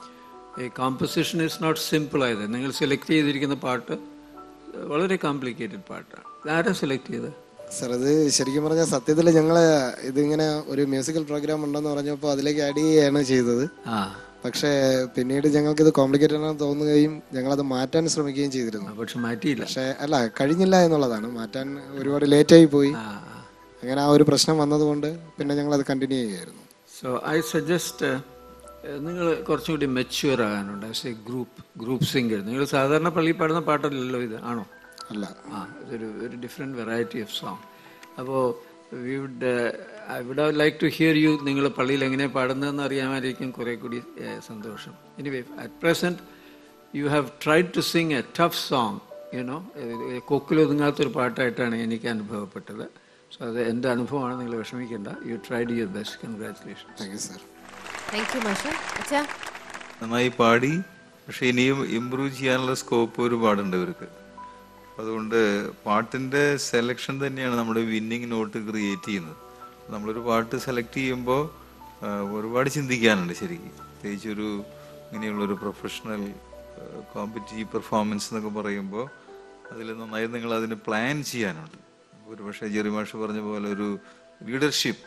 ഈ കോമ്പസിഷൻ ഇസ് നോട്ട് സിമ്പിൾ ആയത് നിങ്ങൾ സെലക്ട് ചെയ്തിരിക്കുന്ന പാട്ട് വളരെ കോംപ്ലിക്കേറ്റഡ് പാട്ടാണ് ആരാ സെലക്ട് ചെയ്തത് സാർ അത് ശരിക്കും പറഞ്ഞാൽ സത്യത്തിൽ ഞങ്ങള് ഇതിങ്ങനെ ഒരു മ്യൂസിക്കൽ പ്രോഗ്രാം ഉണ്ടെന്ന് പറഞ്ഞപ്പോൾ അതിലേക്ക് ആഡ് ചെയ്യുകയാണ് ചെയ്തത് ആ പക്ഷേ പിന്നീട് ഞങ്ങൾക്ക് ഇത് കോംപ്ലിക്കേറ്റഡ് ആണെന്ന് തോന്നുകയും ഞങ്ങളത് മാറ്റാൻ ശ്രമിക്കുകയും ചെയ്തിരുന്നു പക്ഷെ മാറ്റിയില്ല പക്ഷേ അല്ല കഴിഞ്ഞില്ല എന്നുള്ളതാണ് മാറ്റാൻ ഒരുപാട് ലേറ്റായി പോയി അങ്ങനെ ആ ഒരു പ്രശ്നം വന്നതുകൊണ്ട് പിന്നെ ഞങ്ങളത് കണ്ടിന്യൂ ചെയ്യുമായിരുന്നു സോ ഐ സജസ്റ്റ് നിങ്ങൾ കുറച്ചും കൂടി മെച്യൂർ ആകാനുണ്ട് as a group group singer നിങ്ങൾ സാധാരണ പള്ളി പാടുന്ന പാട്ടല്ലല്ലോ ഇത് ആണോ അല്ല ആ ഇതൊരു ഒരു ഡിഫറെൻറ്റ് വെറൈറ്റി ഓഫ് സോങ് അപ്പോൾ we would I would like to hear you നിങ്ങൾ പള്ളിയിൽ എങ്ങനെ പാടുന്നതെന്ന് അറിയാമായിരിക്കും കുറേ കൂടി eh, സന്തോഷം anyway at present you have tried to sing a tough song you know കൊക്കിലൊതുങ്ങാത്തൊരു പാട്ടായിട്ടാണ് എനിക്ക് അനുഭവപ്പെട്ടത് സോ അത് എൻ്റെ അനുഭവമാണ് നിങ്ങൾ വിഷമിക്കേണ്ട you tried your best congratulation thank you sir thank you മാഷേ അച്ഛാ നന്നായി പാടി പക്ഷെ ഇനിയും ഇമ്പ്രൂവ് ചെയ്യാനുള്ള സ്കോപ്പ് ഒരുപാടുണ്ട് ഇവർക്ക് അതുകൊണ്ട് പാട്ടിന്റെ സെലക്ഷൻ തന്നെയാണ് നമ്മുടെ വിന്നിങ് നോട്ട് ക്രിയേറ്റ് ചെയ്യുന്നത് നമ്മളൊരു പാട്ട് സെലക്ട് ചെയ്യുമ്പോൾ ഒരുപാട് ചിന്തിക്കാനുണ്ട് ശരിക്കും പ്രത്യേകിച്ച് ഒരു ഇങ്ങനെയുള്ളൊരു പ്രൊഫഷണൽ കോമ്പറ്റീവ് പെർഫോമൻസ് എന്നൊക്കെ പറയുമ്പോൾ അതിൽ നന്നായി നിങ്ങൾ അതിന് പ്ലാൻ ചെയ്യാനുണ്ട് ഒരു പക്ഷേ ജെറി മാഷ് പറഞ്ഞ പോലെ ഒരു ലീഡർഷിപ്പ്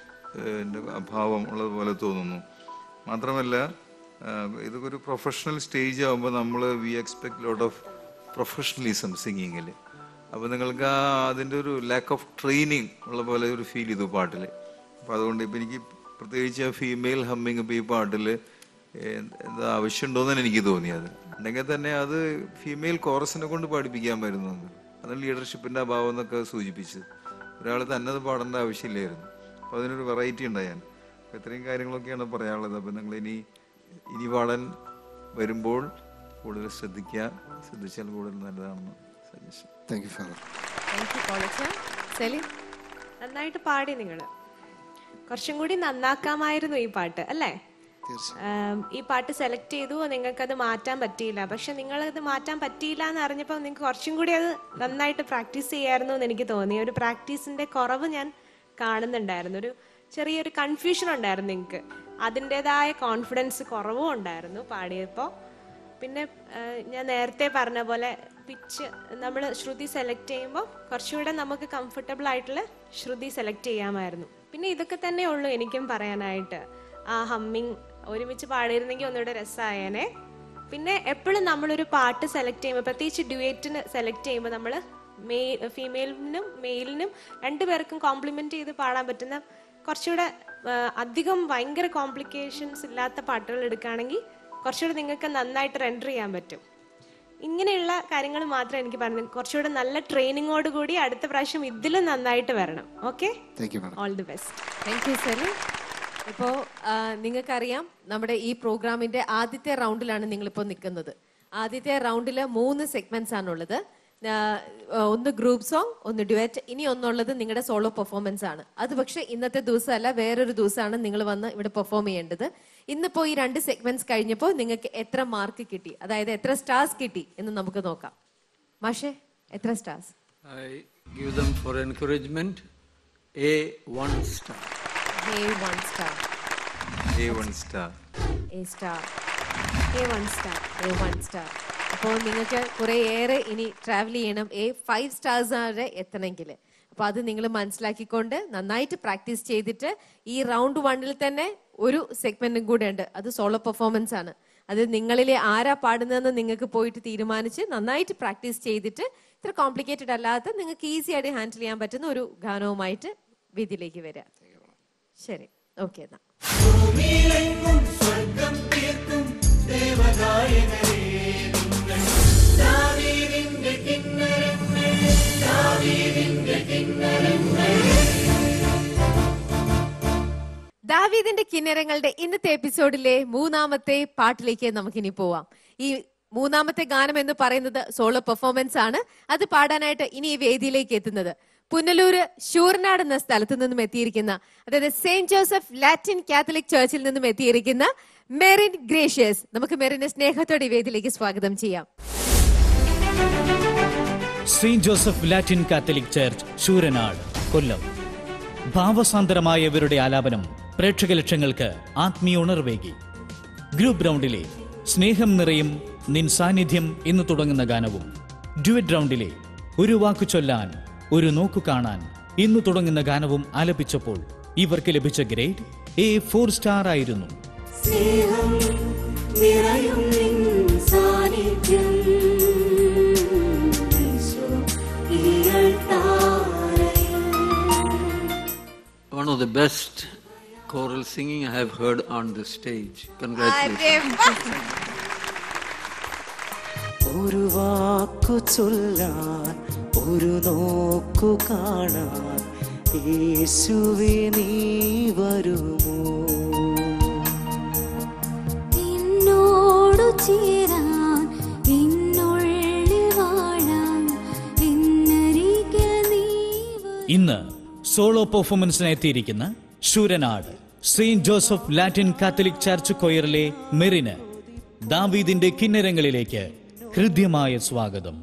അഭാവം ഉള്ളതുപോലെ തോന്നുന്നു മാത്രമല്ല ആഹ് ഇതൊക്കെ ഒരു പ്രൊഫഷണൽ സ്റ്റേജ് ആകുമ്പോൾ നമ്മൾ we expect lot of professionalism സിംഗിങ്ങിൽ അപ്പോൾ നിങ്ങൾക്ക് ആ അതിൻ്റെ ഒരു ലാക്ക് ഓഫ് ട്രെയിനിങ് ഉള്ള പോലെ ഒരു ഫീൽ ചെയ്തു പാട്ടിൽ അപ്പോൾ അതുകൊണ്ട് ഇപ്പം എനിക്ക് പ്രത്യേകിച്ച് ഫീമെയിൽ ഹമ്മിങ് ഇപ്പോൾ ഈ പാട്ടിൽ എന്താ ആവശ്യമുണ്ടോയെന്നാണ് എനിക്ക് തോന്നിയത് ഉണ്ടെങ്കിൽ തന്നെ അത് ഫീമെയിൽ കോറസിനെ കൊണ്ട് പാടിപ്പിക്കാൻ പറ്റുന്നുണ്ട് അത് ലീഡർഷിപ്പിൻ്റെ അഭാവം എന്നൊക്കെ സൂചിപ്പിച്ചത് ഒരാൾ തന്നെ അത് പാടേണ്ട ആവശ്യമില്ലായിരുന്നു അപ്പോൾ അതിനൊരു വെറൈറ്റി ഉണ്ടായാൻ അപ്പോൾ ഇത്രയും കാര്യങ്ങളൊക്കെയാണ് പറയാനുള്ളത് അപ്പോൾ നിങ്ങൾ ഇനി ഇനി പാടാൻ വരുമ്പോൾ കൂടുതൽ ശ്രദ്ധിക്കുക ശ്രദ്ധിച്ചാൽ കൂടുതൽ നല്ലതാണെന്ന് suggestion thank you father thank you കോളേജ സെലിൻ നന്നായിട്ട് പാടി നിങ്ങൾ കുറച്ചും കൂടി നന്നാക്കാമായിരുന്നു ഈ പാട്ട് അല്ലേ ആം, ഈ പാട്ട് സെലക്ട് ചെയ്തു നിങ്ങൾക്കത് മാറ്റാൻ പറ്റിയില്ല പക്ഷെ നിങ്ങളത് മാറ്റാൻ പറ്റിയില്ല എന്ന് അറിഞ്ഞപ്പോൾ നിങ്ങൾക്ക് കുറച്ചും കൂടി അത് നന്നായിട്ട് പ്രാക്ടീസ് ചെയ്യായിരുന്നു എന്ന് എനിക്ക് തോന്നി ഒരു പ്രാക്ടീസിന്റെ കുറവ് ഞാൻ കാണുന്നുണ്ടായിരുന്നു ഒരു ചെറിയൊരു കൺഫ്യൂഷൻ ഉണ്ടായിരുന്നു നിങ്ങൾക്ക് അതിൻ്റെതായ കോൺഫിഡൻസ് കുറവും ഉണ്ടായിരുന്നു പാടിയപ്പോൾ പിന്നെ ആ, ഞാൻ നേരത്തെ പറഞ്ഞ പോലെ പിച്ച് നമ്മൾ ശ്രുതി സെലക്ട് ചെയ്യുമ്പോൾ കുറച്ചുകൂടെ നമുക്ക് കംഫർട്ടബിൾ ആയിട്ടുള്ള ശ്രുതി സെലക്ട് ചെയ്യാമായിരുന്നു പിന്നെ ഇതൊക്കെ തന്നെ ഉള്ളൂ എനിക്കും പറയാനായിട്ട് ആ ഹമ്മിങ് ഒരുമിച്ച് പാടിയിരുന്നെങ്കിൽ ഒന്നുകൂടെ രസമായേനെ പിന്നെ എപ്പോഴും നമ്മളൊരു പാട്ട് സെലക്ട് ചെയ്യുമ്പോൾ പ്രത്യേകിച്ച് ഡ്യുവേറ്റിന് സെലക്ട് ചെയ്യുമ്പോൾ നമ്മൾ മെയ് ഫീമെയിലിനും മെയിലിനും രണ്ടുപേർക്കും കോംപ്ലിമെന്റ് ചെയ്ത് പാടാൻ പറ്റുന്ന കുറച്ചുകൂടെ ആ, അധികം ഭയങ്കര കോംപ്ലിക്കേഷൻസ് ഇല്ലാത്ത പാട്ടുകൾ എടുക്കുകയാണെങ്കിൽ കുറച്ചുകൂടെ നിങ്ങൾക്ക് നന്നായിട്ട് റെൻഡർ ചെയ്യാൻ പറ്റും ഇങ്ങനെയുള്ള കാര്യങ്ങൾ മാത്രം എനിക്ക് പറഞ്ഞു കുറച്ചുകൂടെ നല്ല ട്രെയിനിങ്ങോട് കൂടി അടുത്ത പ്രാവശ്യം ഇതിലും നന്നായിട്ട് വരണം okay thank you madam all the best thank you Celine ഇപ്പോ ആ, നിങ്ങൾക്കറിയാം നമ്മുടെ ഈ പ്രോഗ്രാമിന്റെ ആദ്യത്തെ റൗണ്ടിലാണ് നിങ്ങളിപ്പോൾ നിൽക്കുന്നത് ആദ്യത്തെ റൗണ്ടിൽ മൂന്ന് സെഗ്മെന്റ്സ് ആണുള്ളത് ആ, ഒന്ന് ഗ്രൂപ്പ് സോങ് ഒന്ന് ഡുവറ്റ് ഇനി ഒന്നുള്ളത് നിങ്ങളുടെ സോളോ പെർഫോമൻസ് ആണ് അത് പക്ഷേ ഇന്നത്തെ ദിവസമല്ല വേറൊരു ദിവസമാണ് നിങ്ങൾ വന്ന് ഇവിടെ പെർഫോം ചെയ്യേണ്ടത് ഇന്നിപ്പോ ഈ രണ്ട് സെഗ്മെന്റ്സ് കഴിഞ്ഞപ്പോൾ നിങ്ങൾക്ക് എത്ര മാർക്ക് കിട്ടി അതായത് എത്ര സ്റ്റാർസ് കിട്ടി എന്ന് നമുക്ക് നോക്കാം മാഷേ എത്ര stars I give them for encouragement a one star. A one star a one star a star a one star a one star അപ്പോൾ നിങ്ങൾക്ക് കുറെ ഏറെ ഇനി ട്രാവൽ ചെയ്യണം എ ഫൈവ് സ്റ്റാർസ് വരെ എത്തണമെങ്കിൽ അപ്പോൾ അത് നിങ്ങൾ മനസ്സിലാക്കിക്കൊണ്ട് നന്നായിട്ട് പ്രാക്ടീസ് ചെയ്തിട്ട് ഈ റൗണ്ട് വണ്ണിൽ തന്നെ ഒരു സെഗ്മെന്റും കൂടെ ഉണ്ട് അത് സോളോ പെർഫോമൻസ് ആണ് അത് നിങ്ങളിലെ ആരാ പാടുന്നതെന്ന് നിങ്ങൾക്ക് പോയിട്ട് തീരുമാനിച്ച് നന്നായിട്ട് പ്രാക്ടീസ് ചെയ്തിട്ട് ഇത്ര കോംപ്ലിക്കേറ്റഡ് അല്ലാത്ത നിങ്ങൾക്ക് ഈസി ആയിട്ട് ഹാൻഡിൽ ചെയ്യാൻ പറ്റുന്ന ഒരു ഗാനവുമായിട്ട് വേദിയിലേക്ക് വരിക ശരി ഓക്കെ എന്നാ ഭൂമിയിലെങ്ങും സ്വർഗം തീർക്കും ദേവഗായകരേ നിങ്ങൾ ദാവീദിന്റെ കിന്നരങ്ങൾ ദാവീദിന്റെ കിന്നരങ്ങൾ ദാവീദിന്റെ കിന്നരങ്ങളുടെ ഇന്നത്തെ എപ്പിസോഡിലെ മൂന്നാമത്തെ പാട്ടിലേക്ക് നമുക്കിനി പോവാം ഈ മൂന്നാമത്തെ ഗാനം എന്ന് പറയുന്നത് സോളോ പെർഫോമൻസ് ആണ് അത് പാടാനായിട്ട് ഇനി ഈ വേദിയിലേക്ക് എത്തുന്നത് പുനലൂര് ശൂർനാട് എന്ന സ്ഥലത്തു നിന്നും എത്തിയിരിക്കുന്ന അതായത് സെയിന്റ് ജോസഫ് ലാറ്റിൻ കാത്തലിക് ചർച്ചിൽ നിന്നും എത്തിയിരിക്കുന്ന മെറിൻ ഗ്രേഷ്യസ് നമുക്ക് മെറിനെ സ്നേഹത്തോടെ ഈ വേദിയിലേക്ക് സ്വാഗതം ചെയ്യാം Saint Joseph Latin Catholic church Sooranad Kollam ഭാവസാന്തരമായ ഇവരുടെ ആലാപനം പ്രേക്ഷക ലക്ഷങ്ങൾക്ക് ആത്മീയ ഉണർവേകി ഗ്രൂപ്പ് റൗണ്ടിലെ സ്നേഹം നിറയും നിൻ സാന്നിധ്യം എന്ന് തുടങ്ങുന്ന ഗാനവും ഡ്യുവറ്റ് റൗണ്ടിലെ ഒരു വാക്കു ചൊല്ലാൻ ഒരു നോക്കു കാണാൻ ഇന്ന് തുടങ്ങുന്ന ഗാനവും ആലപിച്ചപ്പോൾ ഇവർക്ക് ലഭിച്ച ഗ്രേഡ് എ ഫോർ സ്റ്റാർ ആയിരുന്നു സ്നേഹം നിറയും നിൻ സാന്നിധ്യം Isho ഇരൾ താരയിൽ One of the best choral singing I have heard on the stage. Congratulations. ഒരു വാക്കു ചൊല്ലാൻ ഒരു നോക്കു കാണാൻ യേശുവേ നീ വരുമോ എന്നോടു ചേരാൻ എന്നുള്ളിൽ വാഴാൻ എന്നരികിൽ നീ ഇന്ന് സോളോ പെർഫോമൻസിന് എത്തിയിരിക്കുന്ന Sooranad Saint Joseph Latin Catholic church കൊയറിലെ മെറിന് ദാവീദിന്റെ കിന്നരങ്ങളിലേക്ക് ഹൃദ്യമായ സ്വാഗതം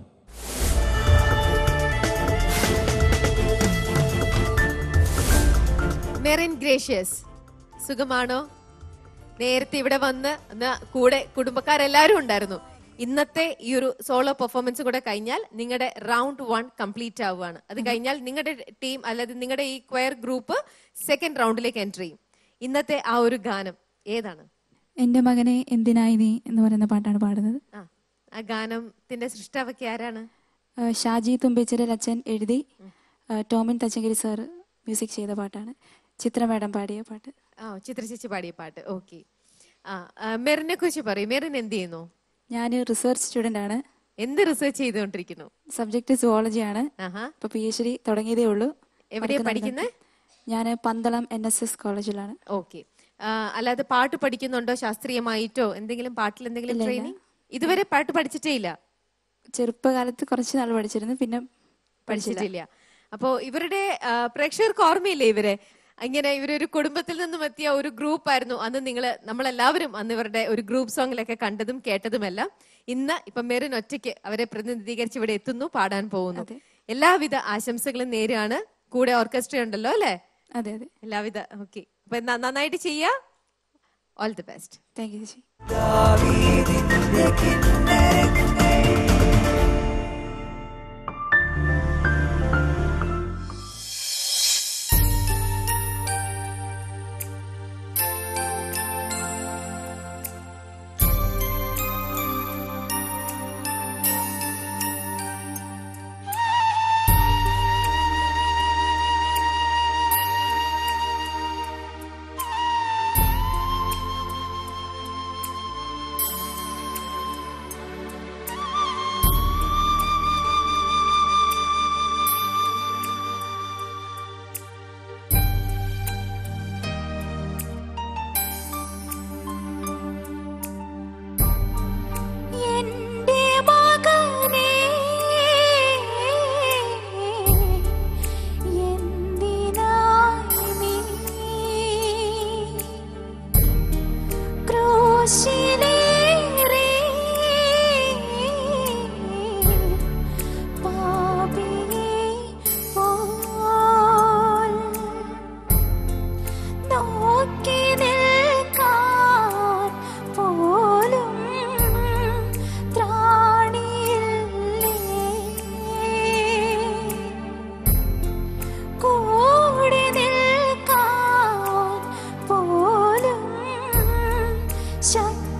മെറിൻ ഗ്രേഷ്യസ് സുഖമാണോ നേരത്തെ ഇവിടെ വന്ന് അന്ന് കൂടെ കുടുംബക്കാരെല്ലാരും ഉണ്ടായിരുന്നു ഇന്നത്തെ ഈ ഒരു സോളോ പെർഫോമൻസ് കൂടെ കഴിഞ്ഞാൽ നിങ്ങളുടെ റൗണ്ട് വൺ കംപ്ലീറ്റ് ആവുകയാണ് അത് കഴിഞ്ഞാൽ നിങ്ങളുടെ ടീം അല്ലാതെ നിങ്ങളുടെ ഈ ക്വയർ ഗ്രൂപ്പ് സെക്കൻഡ് റൗണ്ടിലേക്ക് എൻട്രി ചെയ്യും ഇന്നത്തെ ആ ഒരു ഗാനം ഏതാണ് എൻ്റെ മകനെ എന്തിനായി നീ എന്ന് പറയുന്ന പാട്ടാണ് പാടുന്നത് ആ ആ ഗാനത്തിന്റെ സൃഷ്ടാവൊക്കെ ആരാണ് ആ, ഷാജി തുമ്പേച്ചിരൽ അച്ഛൻ എഴുതി ആ, ടോമിൻ തച്ചങ്കരി സാർ മ്യൂസിക് ചെയ്ത പാട്ടാണ് ചിത്ര മാഡം പാടിയ പാട്ട് ആ ചിത്ര ചേച്ചി പാടിയ പാട്ട് ഓക്കെ ആ ആ, മെറിനെ കുറിച്ച് പറയും മെറിൻ എന്ത് ചെയ്യുന്നു ഞാൻ റിസർച്ച് സ്റ്റുഡൻ്റ് ആണ് എന്ത് റിസർച്ച് ചെയ്തുകൊണ്ടിരിക്കുന്നു സബ്ജക്ട് സുവോളജി ആണ് ആഹാ. ഇപ്പൊ പി എച്ച് ഡി തുടങ്ങിയതേ ഉള്ളൂ എവിടെയാ പഠിക്കുന്നെ? ഞാൻ പന്തളം എൻ എസ് എസ് കോളേജിലാണ് ഓക്കെ അല്ലാതെ പാട്ട് പഠിക്കുന്നുണ്ടോ ശാസ്ത്രീയമായിട്ടോ എന്തെങ്കിലും പാട്ടിൽ എന്തെങ്കിലും ഇല്ല, ഇല്ല. ട്രെയിനിങ് ഇതുവരെ പാട്ട് പഠിച്ചിട്ടേ ഇല്ല ചെറുപ്പകാലത്ത് കുറച്ച് നാൾ പഠിച്ചിരുന്നു പിന്നെ പഠിച്ചില്ല പഠിച്ചിട്ടില്ല അപ്പോ ഇവരുടെ ആ, പ്രേക്ഷകർക്ക് ഓർമ്മയില്ലേ ഇവരെ ഇങ്ങനെ ഇവരൊരു കുടുംബത്തിൽ നിന്നും എത്തിയ ഒരു ഗ്രൂപ്പ് ആയിരുന്നു അന്ന് നിങ്ങൾ നമ്മളെല്ലാവരും അന്ന് ഇവരുടെ ഒരു ഗ്രൂപ്പ് സോങ്ങിലൊക്കെ കണ്ടതും കേട്ടതുമെല്ലാം ഇന്ന് ഇപ്പൊ മെറിൻ ഒറ്റയ്ക്ക് അവരെ പ്രതിനിധീകരിച്ച് ഇവിടെ എത്തുന്നു പാടാൻ പോകുന്നു എല്ലാവിധ ആശംസകളും നേരെയാണ് കൂടെ ഓർക്കസ്ട്ര ഉണ്ടല്ലോ അല്ലേ അതെ അതെ എല്ലാവിധ ഓക്കെ അപ്പൊ ന- നന്നായിട്ട് ചെയ്യാ all the best thank you ചേച്ചി എന്റെ മകനേ എന്തിനായി നീ ക്രൂശിലേറി പാപിയെ പോൽ നോക്കി നിൽക്കാൻ പോലും ത്രാണിയില്ലേ കൂടി നിൽക്കാൻ പോലും ശക്തിയില്ലേ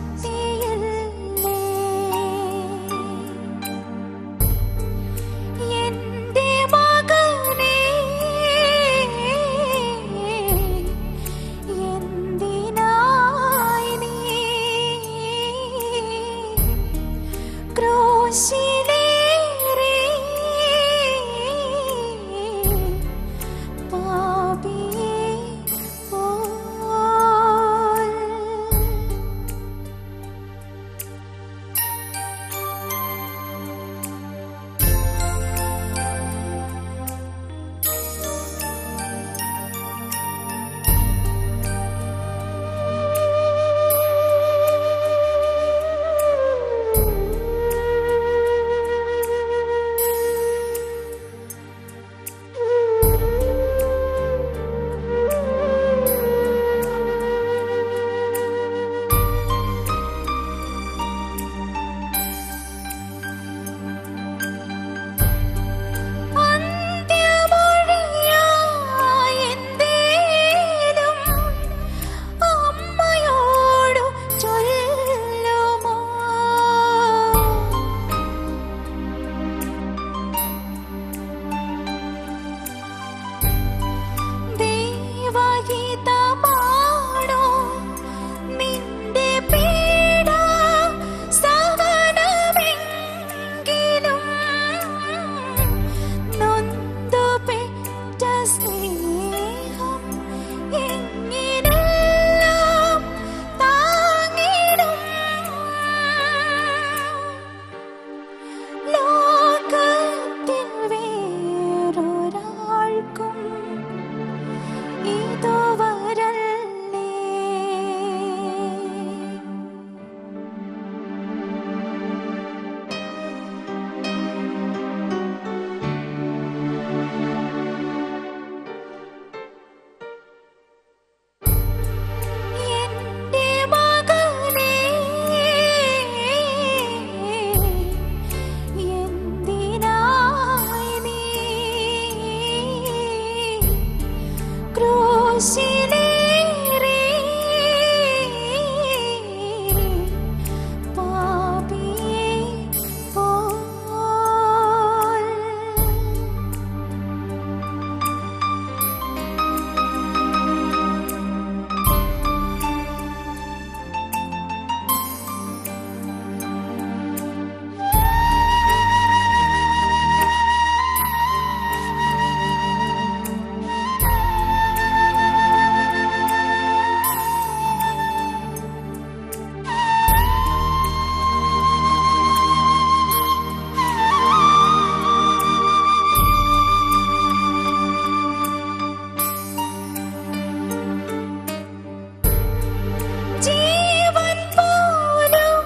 ജീവൻ പോലും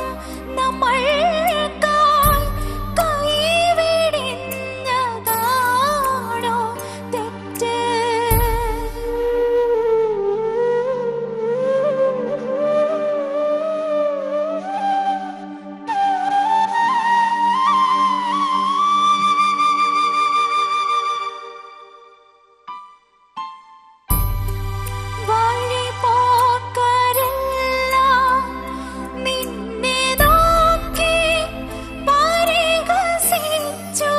നമ്മൾക്കായി കൈവെടിഞ്ഞതാണോ തെറ്റ് വഴി പോക്കരെല്ലാം നിന്നെ നോക്കി പരിഹസിച്ചു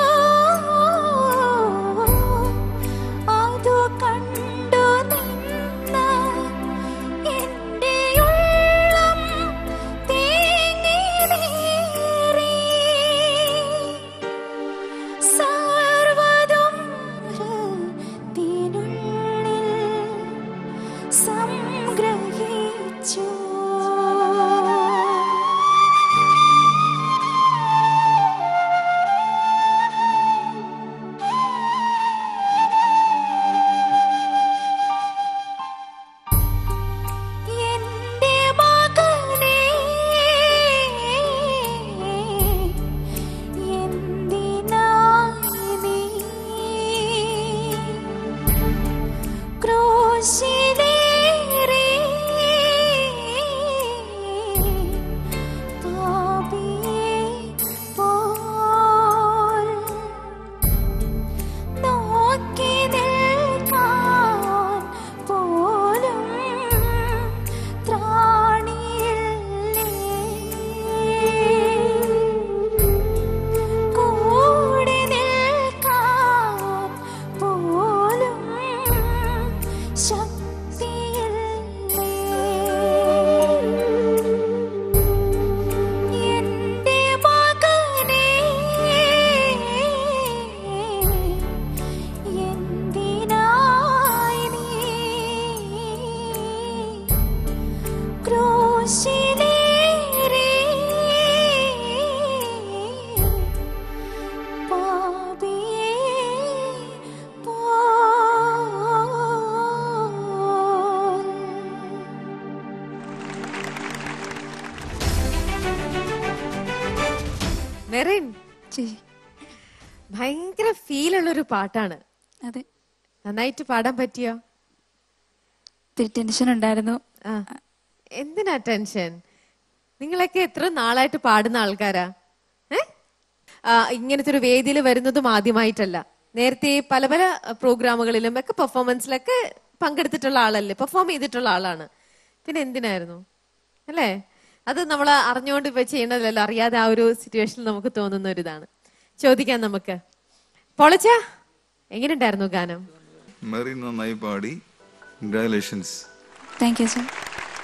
അതു കണ്ടു നിന്ന് എൻ്റെ ഉള്ളം തേങ്ങി നീറി സർവ്വതും ഹൃത്തിനുള്ളിൽ സംഗ്രഹിച്ചു എന്റെ മകനേ എന്തിനായി നീ ക്രൂശിലേറി പാപിയെ പോൽ നോക്കി നിൽക്കാൻ പോലും ത്രാണിയില്ലേ കൂടെ നിൽക്കാൻ പോലും ശക്തിയില്ലേ എന്റെ മകനേ എന്തിനായി നീ ക്രൂശിലേറി പാപിയെ പോൽ മെറിൻ ഭയങ്കര ഫീൽ ഉള്ള ഒരു പാട്ടാണ് അതെ നന്നായിട്ട് പാടാൻ പറ്റിയോ ഇത്തിരി ടെൻഷൻ ഉണ്ടായിരുന്നു ആ എന്തിനാ ടെൻഷൻ നിങ്ങളൊക്കെ എത്ര നാളായിട്ട് പാടുന്ന ആൾക്കാരാ ഏ ആ, ഇങ്ങനത്തെ ഒരു വേദിയിൽ വരുന്നതും ആദ്യമായിട്ടല്ല നേരത്തെ പല പല പ്രോഗ്രാമുകളിലും ഒക്കെ പെർഫോമൻസിലൊക്കെ പങ്കെടുത്തിട്ടുള്ള ആളല്ലേ പെർഫോം ചെയ്തിട്ടുള്ള ആളാണ് പിന്നെ എന്തിനായിരുന്നു അല്ലേ അത് നമ്മൾ അറിഞ്ഞുകൊണ്ട് ഇപ്പൊ ചെയ്യണതല്ലോ അറിയാതെ ആ ഒരു സിറ്റുവേഷനിൽ നമുക്ക് തോന്നുന്ന ഒരു ഇതാണ് ചോദിക്കാം നമുക്ക് പൊളച്ച എങ്ങനെയുണ്ടായിരുന്നു ഗാനം മെറി നന്നായി പാടി കൺഗ്രാലേഷൻസ് താങ്ക് യു സർ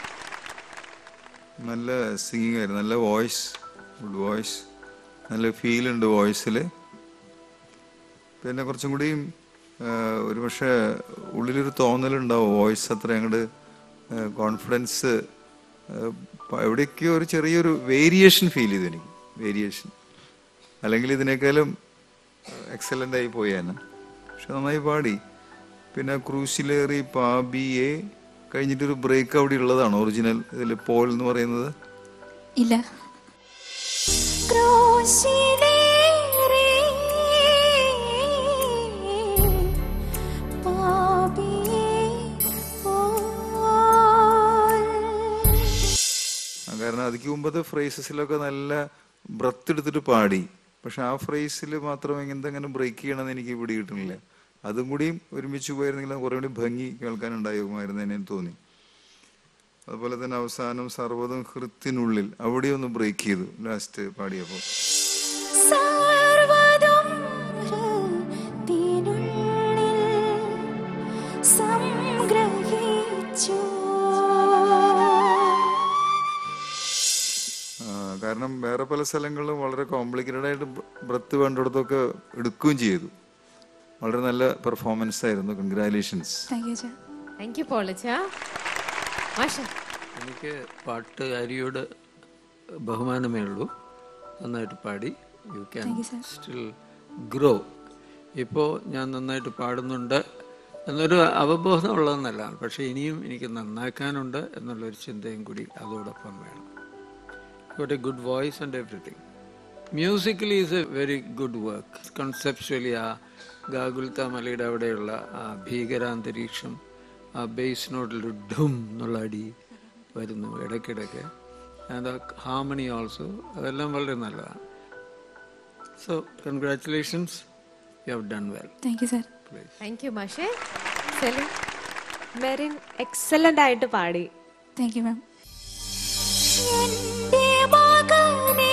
നല്ല സിംഗിങ് ആയിരുന്നു നല്ല വോയിസ് ഗുഡ് വോയിസ് നല്ല ഫീൽ ഉണ്ട് വോയിസിൽ പിന്നെ കുറച്ചും കൂടിയും ഒരു പക്ഷേ ഉള്ളിലൊരു തോന്നലുണ്ടാവും വോയിസ് അത്ര അങ്ങോട്ട് കോൺഫിഡൻസ് എവിടെയൊക്കെയോ ഒരു ചെറിയൊരു വേരിയേഷൻ ഫീൽ ചെയ്തു എനിക്ക് വേരിയേഷൻ അല്ലെങ്കിൽ ഇതിനേക്കാളും എക്സലൻ്റ് ആയി പോയേനെ പക്ഷെ നന്നായി പാടി പിന്നെ ക്രൂശിലേറി പാബിയെ കഴിഞ്ഞിട്ടൊരു ബ്രേക്ക് അവിടെ ഉള്ളതാണ് ഒറിജിനൽ ഇതിൽ പോൾ എന്ന് പറയുന്നത് ഇല്ല ക്രൂശിലേറി പാപിയെ പോൽ ആ, കാരണം അതിക്ക് മുമ്പത്തെ ഫ്രേസസിലൊക്കെ നല്ല ബ്രത്ത് എടുത്തിട്ട് പാടി പക്ഷെ ആ ഫ്രേസിൽ മാത്രം എങ്ങനത്തെ അങ്ങനെ ബ്രേക്ക് ചെയ്യണമെന്ന് എനിക്ക് പിടി കിട്ടുന്നില്ല അതും കൂടിയും ഒരുമിച്ച് പോയിരുന്നെങ്കിൽ കുറെ കൂടി ഭംഗി കേൾക്കാനുണ്ടാകുമായിരുന്നു എന്നെ തോന്നി അതുപോലെ തന്നെ അവസാനം സർവ്വതും ഹൃത്തിനുള്ളിൽ അവിടെ ഒന്ന് ബ്രേക്ക് ചെയ്തു ലാസ്റ്റ് പാടിയപ്പോൾ സർവ്വതും ഹൃത്തിനുള്ളിൽ സംഗ്രഹിച്ചു ആ, കാരണം വേറെ പല സ്ഥലങ്ങളിലും വളരെ കോംപ്ലിക്കേറ്റഡ് ആയിട്ട് ബ്രത്ത് വേണ്ടിടത്തൊക്കെ എടുക്കുകയും ചെയ്തു വളരെ നല്ല പെർഫോമൻസ് ആയിരുന്നു congratulations thank you sir thank you പോളച്ച മാഷ എനിക്ക് പാട്ടുകാരിയോട് ബഹുമാനമേ ഉള്ളൂ നന്നായിട്ട് പാടി you can Thank you, sir. Still grow ഇപ്പോൾ ഞാൻ നന്നായിട്ട് പാടുന്നുണ്ട് എന്നൊരു അവബോധം ഉള്ളതെന്നല്ല പക്ഷേ ഇനിയും എനിക്ക് നന്നാക്കാനുണ്ട് എന്നുള്ളൊരു ചിന്തയും കൂടി അതോടൊപ്പം വേണം got a good voice and everything musically is a very good work conceptually ആ ഗാഗുൽത്ത മലയുടെ അവിടെയുള്ള ആ ഭീകരാന്തരീക്ഷം ആ ബേസ് നോട്ടിൽ ഡും എന്നുള്ള അടി വരുന്നു ഇടയ്ക്കിടയ്ക്ക് ആൻഡ് ഹാർമണി ഓൾസോ അതെല്ലാം വളരെ നല്ലതാണ് so congratulations you have done well thank you sir thank you മാഷേ സെലിൻ മെറിൻ എക്സലന്റ് ആയിട്ട് പാടി താങ്ക് യു മാം എന്റെ മകനേ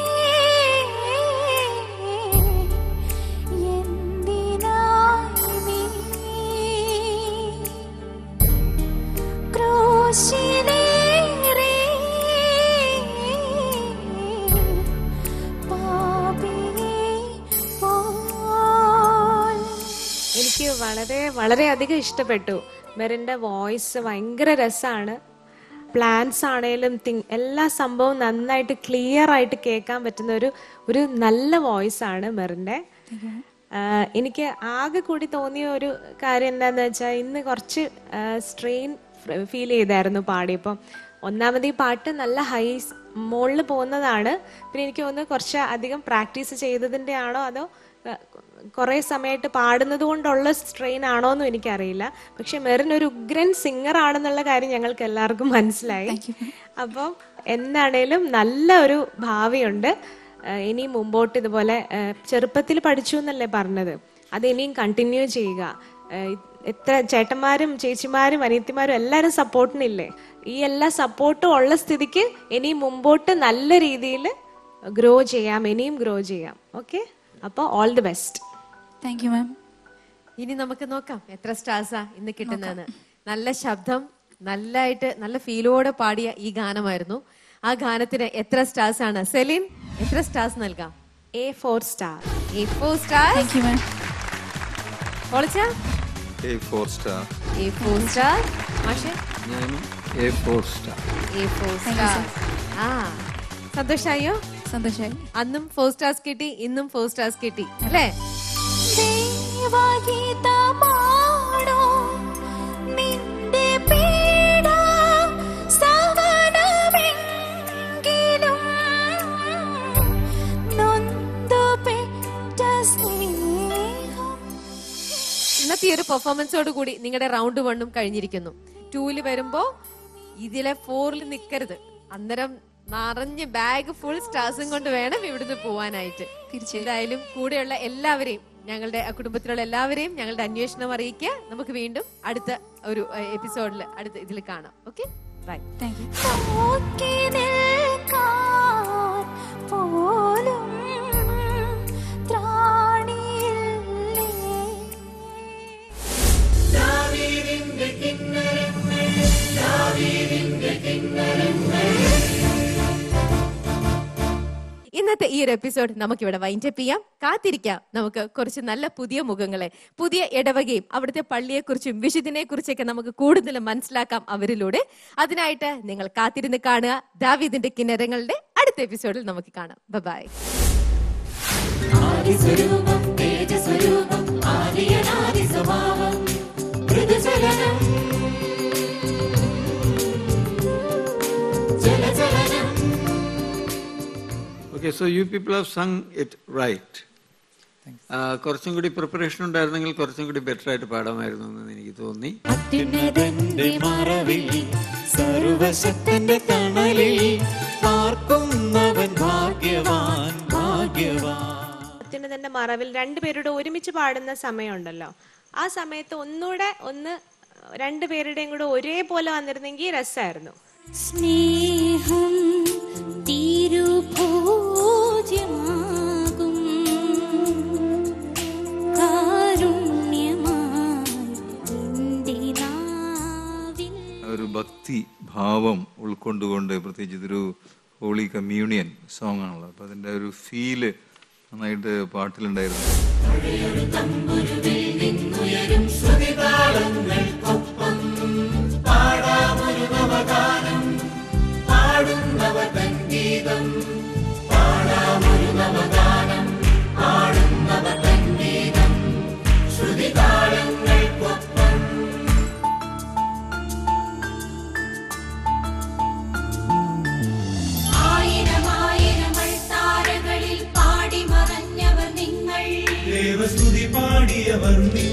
എന്തിനായി നീ ക്രൂശിലേറി പാപിയെ പോൽ എനിക്ക് വളരെ വളരെയധികം ഇഷ്ടപ്പെട്ടു മെറിന്റെ വോയിസ് ഭയങ്കര രസമാണ് പ്ലാൻസ് ആണേലും തിങ് എല്ലാ സംഭവവും നന്നായിട്ട് ക്ലിയർ ആയിട്ട് കേൾക്കാൻ പറ്റുന്ന ഒരു ഒരു നല്ല വോയിസ് ആണ് മെറിന്റെ ആഹ് എനിക്ക് ആകെ കൂടി തോന്നിയ ഒരു കാര്യം എന്താന്ന് വെച്ചാൽ ഇന്ന് കുറച്ച് സ്ട്രെയിൻ ഫീൽ ചെയ്തായിരുന്നു പാടിയപ്പം ഒന്നാമത് ഈ പാട്ട് നല്ല ഹൈ മുകളിൽ പോകുന്നതാണ് പിന്നെ എനിക്ക് തോന്നുന്നു കുറച്ച് അധികം പ്രാക്ടീസ് ചെയ്തതിൻ്റെ ആണോ അതോ കുറെ സമയമായിട്ട് പാടുന്നത് കൊണ്ടുള്ള സ്ട്രെയിൻ ആണോ എന്നും എനിക്കറിയില്ല പക്ഷെ മെറിൻ ഒരു ഉഗ്രൻ സിംഗർ ആണെന്നുള്ള കാര്യം ഞങ്ങൾക്ക് എല്ലാവർക്കും മനസ്സിലായി അപ്പം എന്താണേലും നല്ല ഒരു ഭാവിയുണ്ട് ഏഹ് ഇനി മുമ്പോട്ട് ഇതുപോലെ ചെറുപ്പത്തിൽ പഠിച്ചു എന്നല്ലേ പറഞ്ഞത് അത് ഇനിയും കണ്ടിന്യൂ ചെയ്യുക ഏഹ് എത്ര ചേട്ടന്മാരും ചേച്ചിമാരും അനിയത്തിമാരും എല്ലാവരും സപ്പോർട്ടിനില്ലേ ഈ എല്ലാ സപ്പോർട്ടും ഉള്ള സ്ഥിതിക്ക് ഇനി മുമ്പോട്ട് നല്ല രീതിയിൽ ഗ്രോ ചെയ്യാം ഇനിയും ഗ്രോ ചെയ്യാം ഓക്കെ അപ്പോൾ all the best thank you ma'am ഇനി നമുക്ക് നോക്കാം എത്ര സ്റ്റാർസാ ഇന്ന് കിട്ടുന്നതെന്ന് നല്ല ശബ്ദം നല്ലായിട്ട് നല്ല ഫീലോടെ പാടിയ ഈ ഗാനമായിരുന്നു ആ ഗാനത്തിന് എത്ര സ്റ്റാർസ് ആണ് സെലിൻ എത്ര സ്റ്റാർസ് നൽകാം a four star a four star thank you ma'am പൊളിച്ച a four star a four star മാഷെ ഞാനും a four star a four Thank you, star ആ സന്തോഷായോ സന്തോഷമായി അന്നും ഫോർ സ്റ്റാർസ് കിട്ടി ഇന്നും ഫോർ സ്റ്റാർസ് കിട്ടി അല്ലേ ദേവഗീതമാണോ നിന്റെ പീഡ സഹനമെങ്കിലും നൊന്തുപെറ്റ സ്നേഹം ഇന്നത്തെ ഈ ഒരു പെർഫോമൻസോട് കൂടി നിങ്ങളുടെ റൗണ്ട് വണ്ണും കഴിഞ്ഞിരിക്കുന്നു ടൂല് വരുമ്പോ ഇതിലെ ഫോറിൽ നിൽക്കരുത് അന്നേരം നിറഞ്ഞ് ബാഗ് ഫുൾ സ്റ്റാർസും കൊണ്ട് വേണം ഇവിടുന്ന് പോവാനായിട്ട് എന്തായാലും കൂടെയുള്ള എല്ലാവരെയും ഞങ്ങളുടെ ആ കുടുംബത്തിലുള്ള എല്ലാവരെയും ഞങ്ങളുടെ അന്വേഷണം അറിയിക്കുക നമുക്ക് വീണ്ടും അടുത്ത ഒരു എപ്പിസോഡിൽ അടുത്ത ഇതിൽ കാണാം ഓക്കെ ബൈ താങ്ക് യു നോക്കി നിൽക്കാൻ പോലും ത്രാണിയില്ലേ ഇന്നത്തെ ഈ ഒരു എപ്പിസോഡ് നമുക്ക് ഇവിടെ വൈൻഡപ്പ് ചെയ്യാം കാത്തിരിക്കാം നമുക്ക് കുറച്ച് നല്ല പുതിയ മുഖങ്ങളെ പുതിയ ഇടവകയും അവിടുത്തെ പള്ളിയെക്കുറിച്ചും വിശുദ്ധിനെ കുറിച്ചൊക്കെ നമുക്ക് കൂടുതൽ മനസ്സിലാക്കാം അവരിലൂടെ അതിനായിട്ട് നിങ്ങൾ കാത്തിരുന്ന് കാണുക ദാവീദിന്റെ കിന്നരങ്ങളുടെ അടുത്ത എപ്പിസോഡിൽ നമുക്ക് കാണാം ബൈ ആദിസ്വരൂപം തേജസ്വരൂപം ആദിയനാദി സ്വഭാവം മൃദുചലനം ജലചലനം okay so you people have sung it right കുറച്ചും കൂടി പ്രിപ്പറേഷൻ ഉണ്ടായിരുന്നെങ്കിൽ കുറച്ചും കൂടി ബെറ്റർ ആയിട്ട് പാടാമായിരുന്നു എന്ന് എനിക്ക് തോന്നി അത്യുന്നതന്റെ മറവിൽ സർവശക്തന്റെ തണലിൽ പാർക്കുന്നവൻ ഭാഗ്യവാൻ ഭാഗ്യവാൻ അത്യുന്നതന്റെ മറവിൽ രണ്ടുപേരുടെ ഒരുമിച്ച് പാടുന്ന സമയമുണ്ടല്ലോ ആ സമയത്ത് ഒന്നുകൂടെ ഒന്ന് രണ്ടുപേരുടെയും കൂടെ ഒരേപോലെ വന്നിരുന്നെങ്കിൽ രസമായിരുന്നു സ്നേഹം തിരുഭോജ്യമാകും കാരുണ്യമായി എന്റെ നാവിൽ ഒരു ഭക്തി ഭാവം ഉൾക്കൊണ്ടുകൊണ്ട് പ്രത്യേകിച്ച് ഇതൊരു ഹോളി കമ്മ്യൂണിയൻ സോങ് ആണല്ലോ അപ്പൊ അതിന്റെ ഒരു ഫീല് നന്നായിട്ട് പാട്ടിലുണ്ടായിരുന്നു നിന്നുയരും ശ്രുതിതാളങ്ങൾക്കൊപ്പം പാടാമൊരു നവഗാനം പാടുന്നവർ തൻ ഗീതം പാടാമൊരു നവഗാനം പാടുന്നവർ തൻ ഗീതം ശ്രുതിതാളങ്ങൾക്കൊപ്പം പാടിയവർ നീ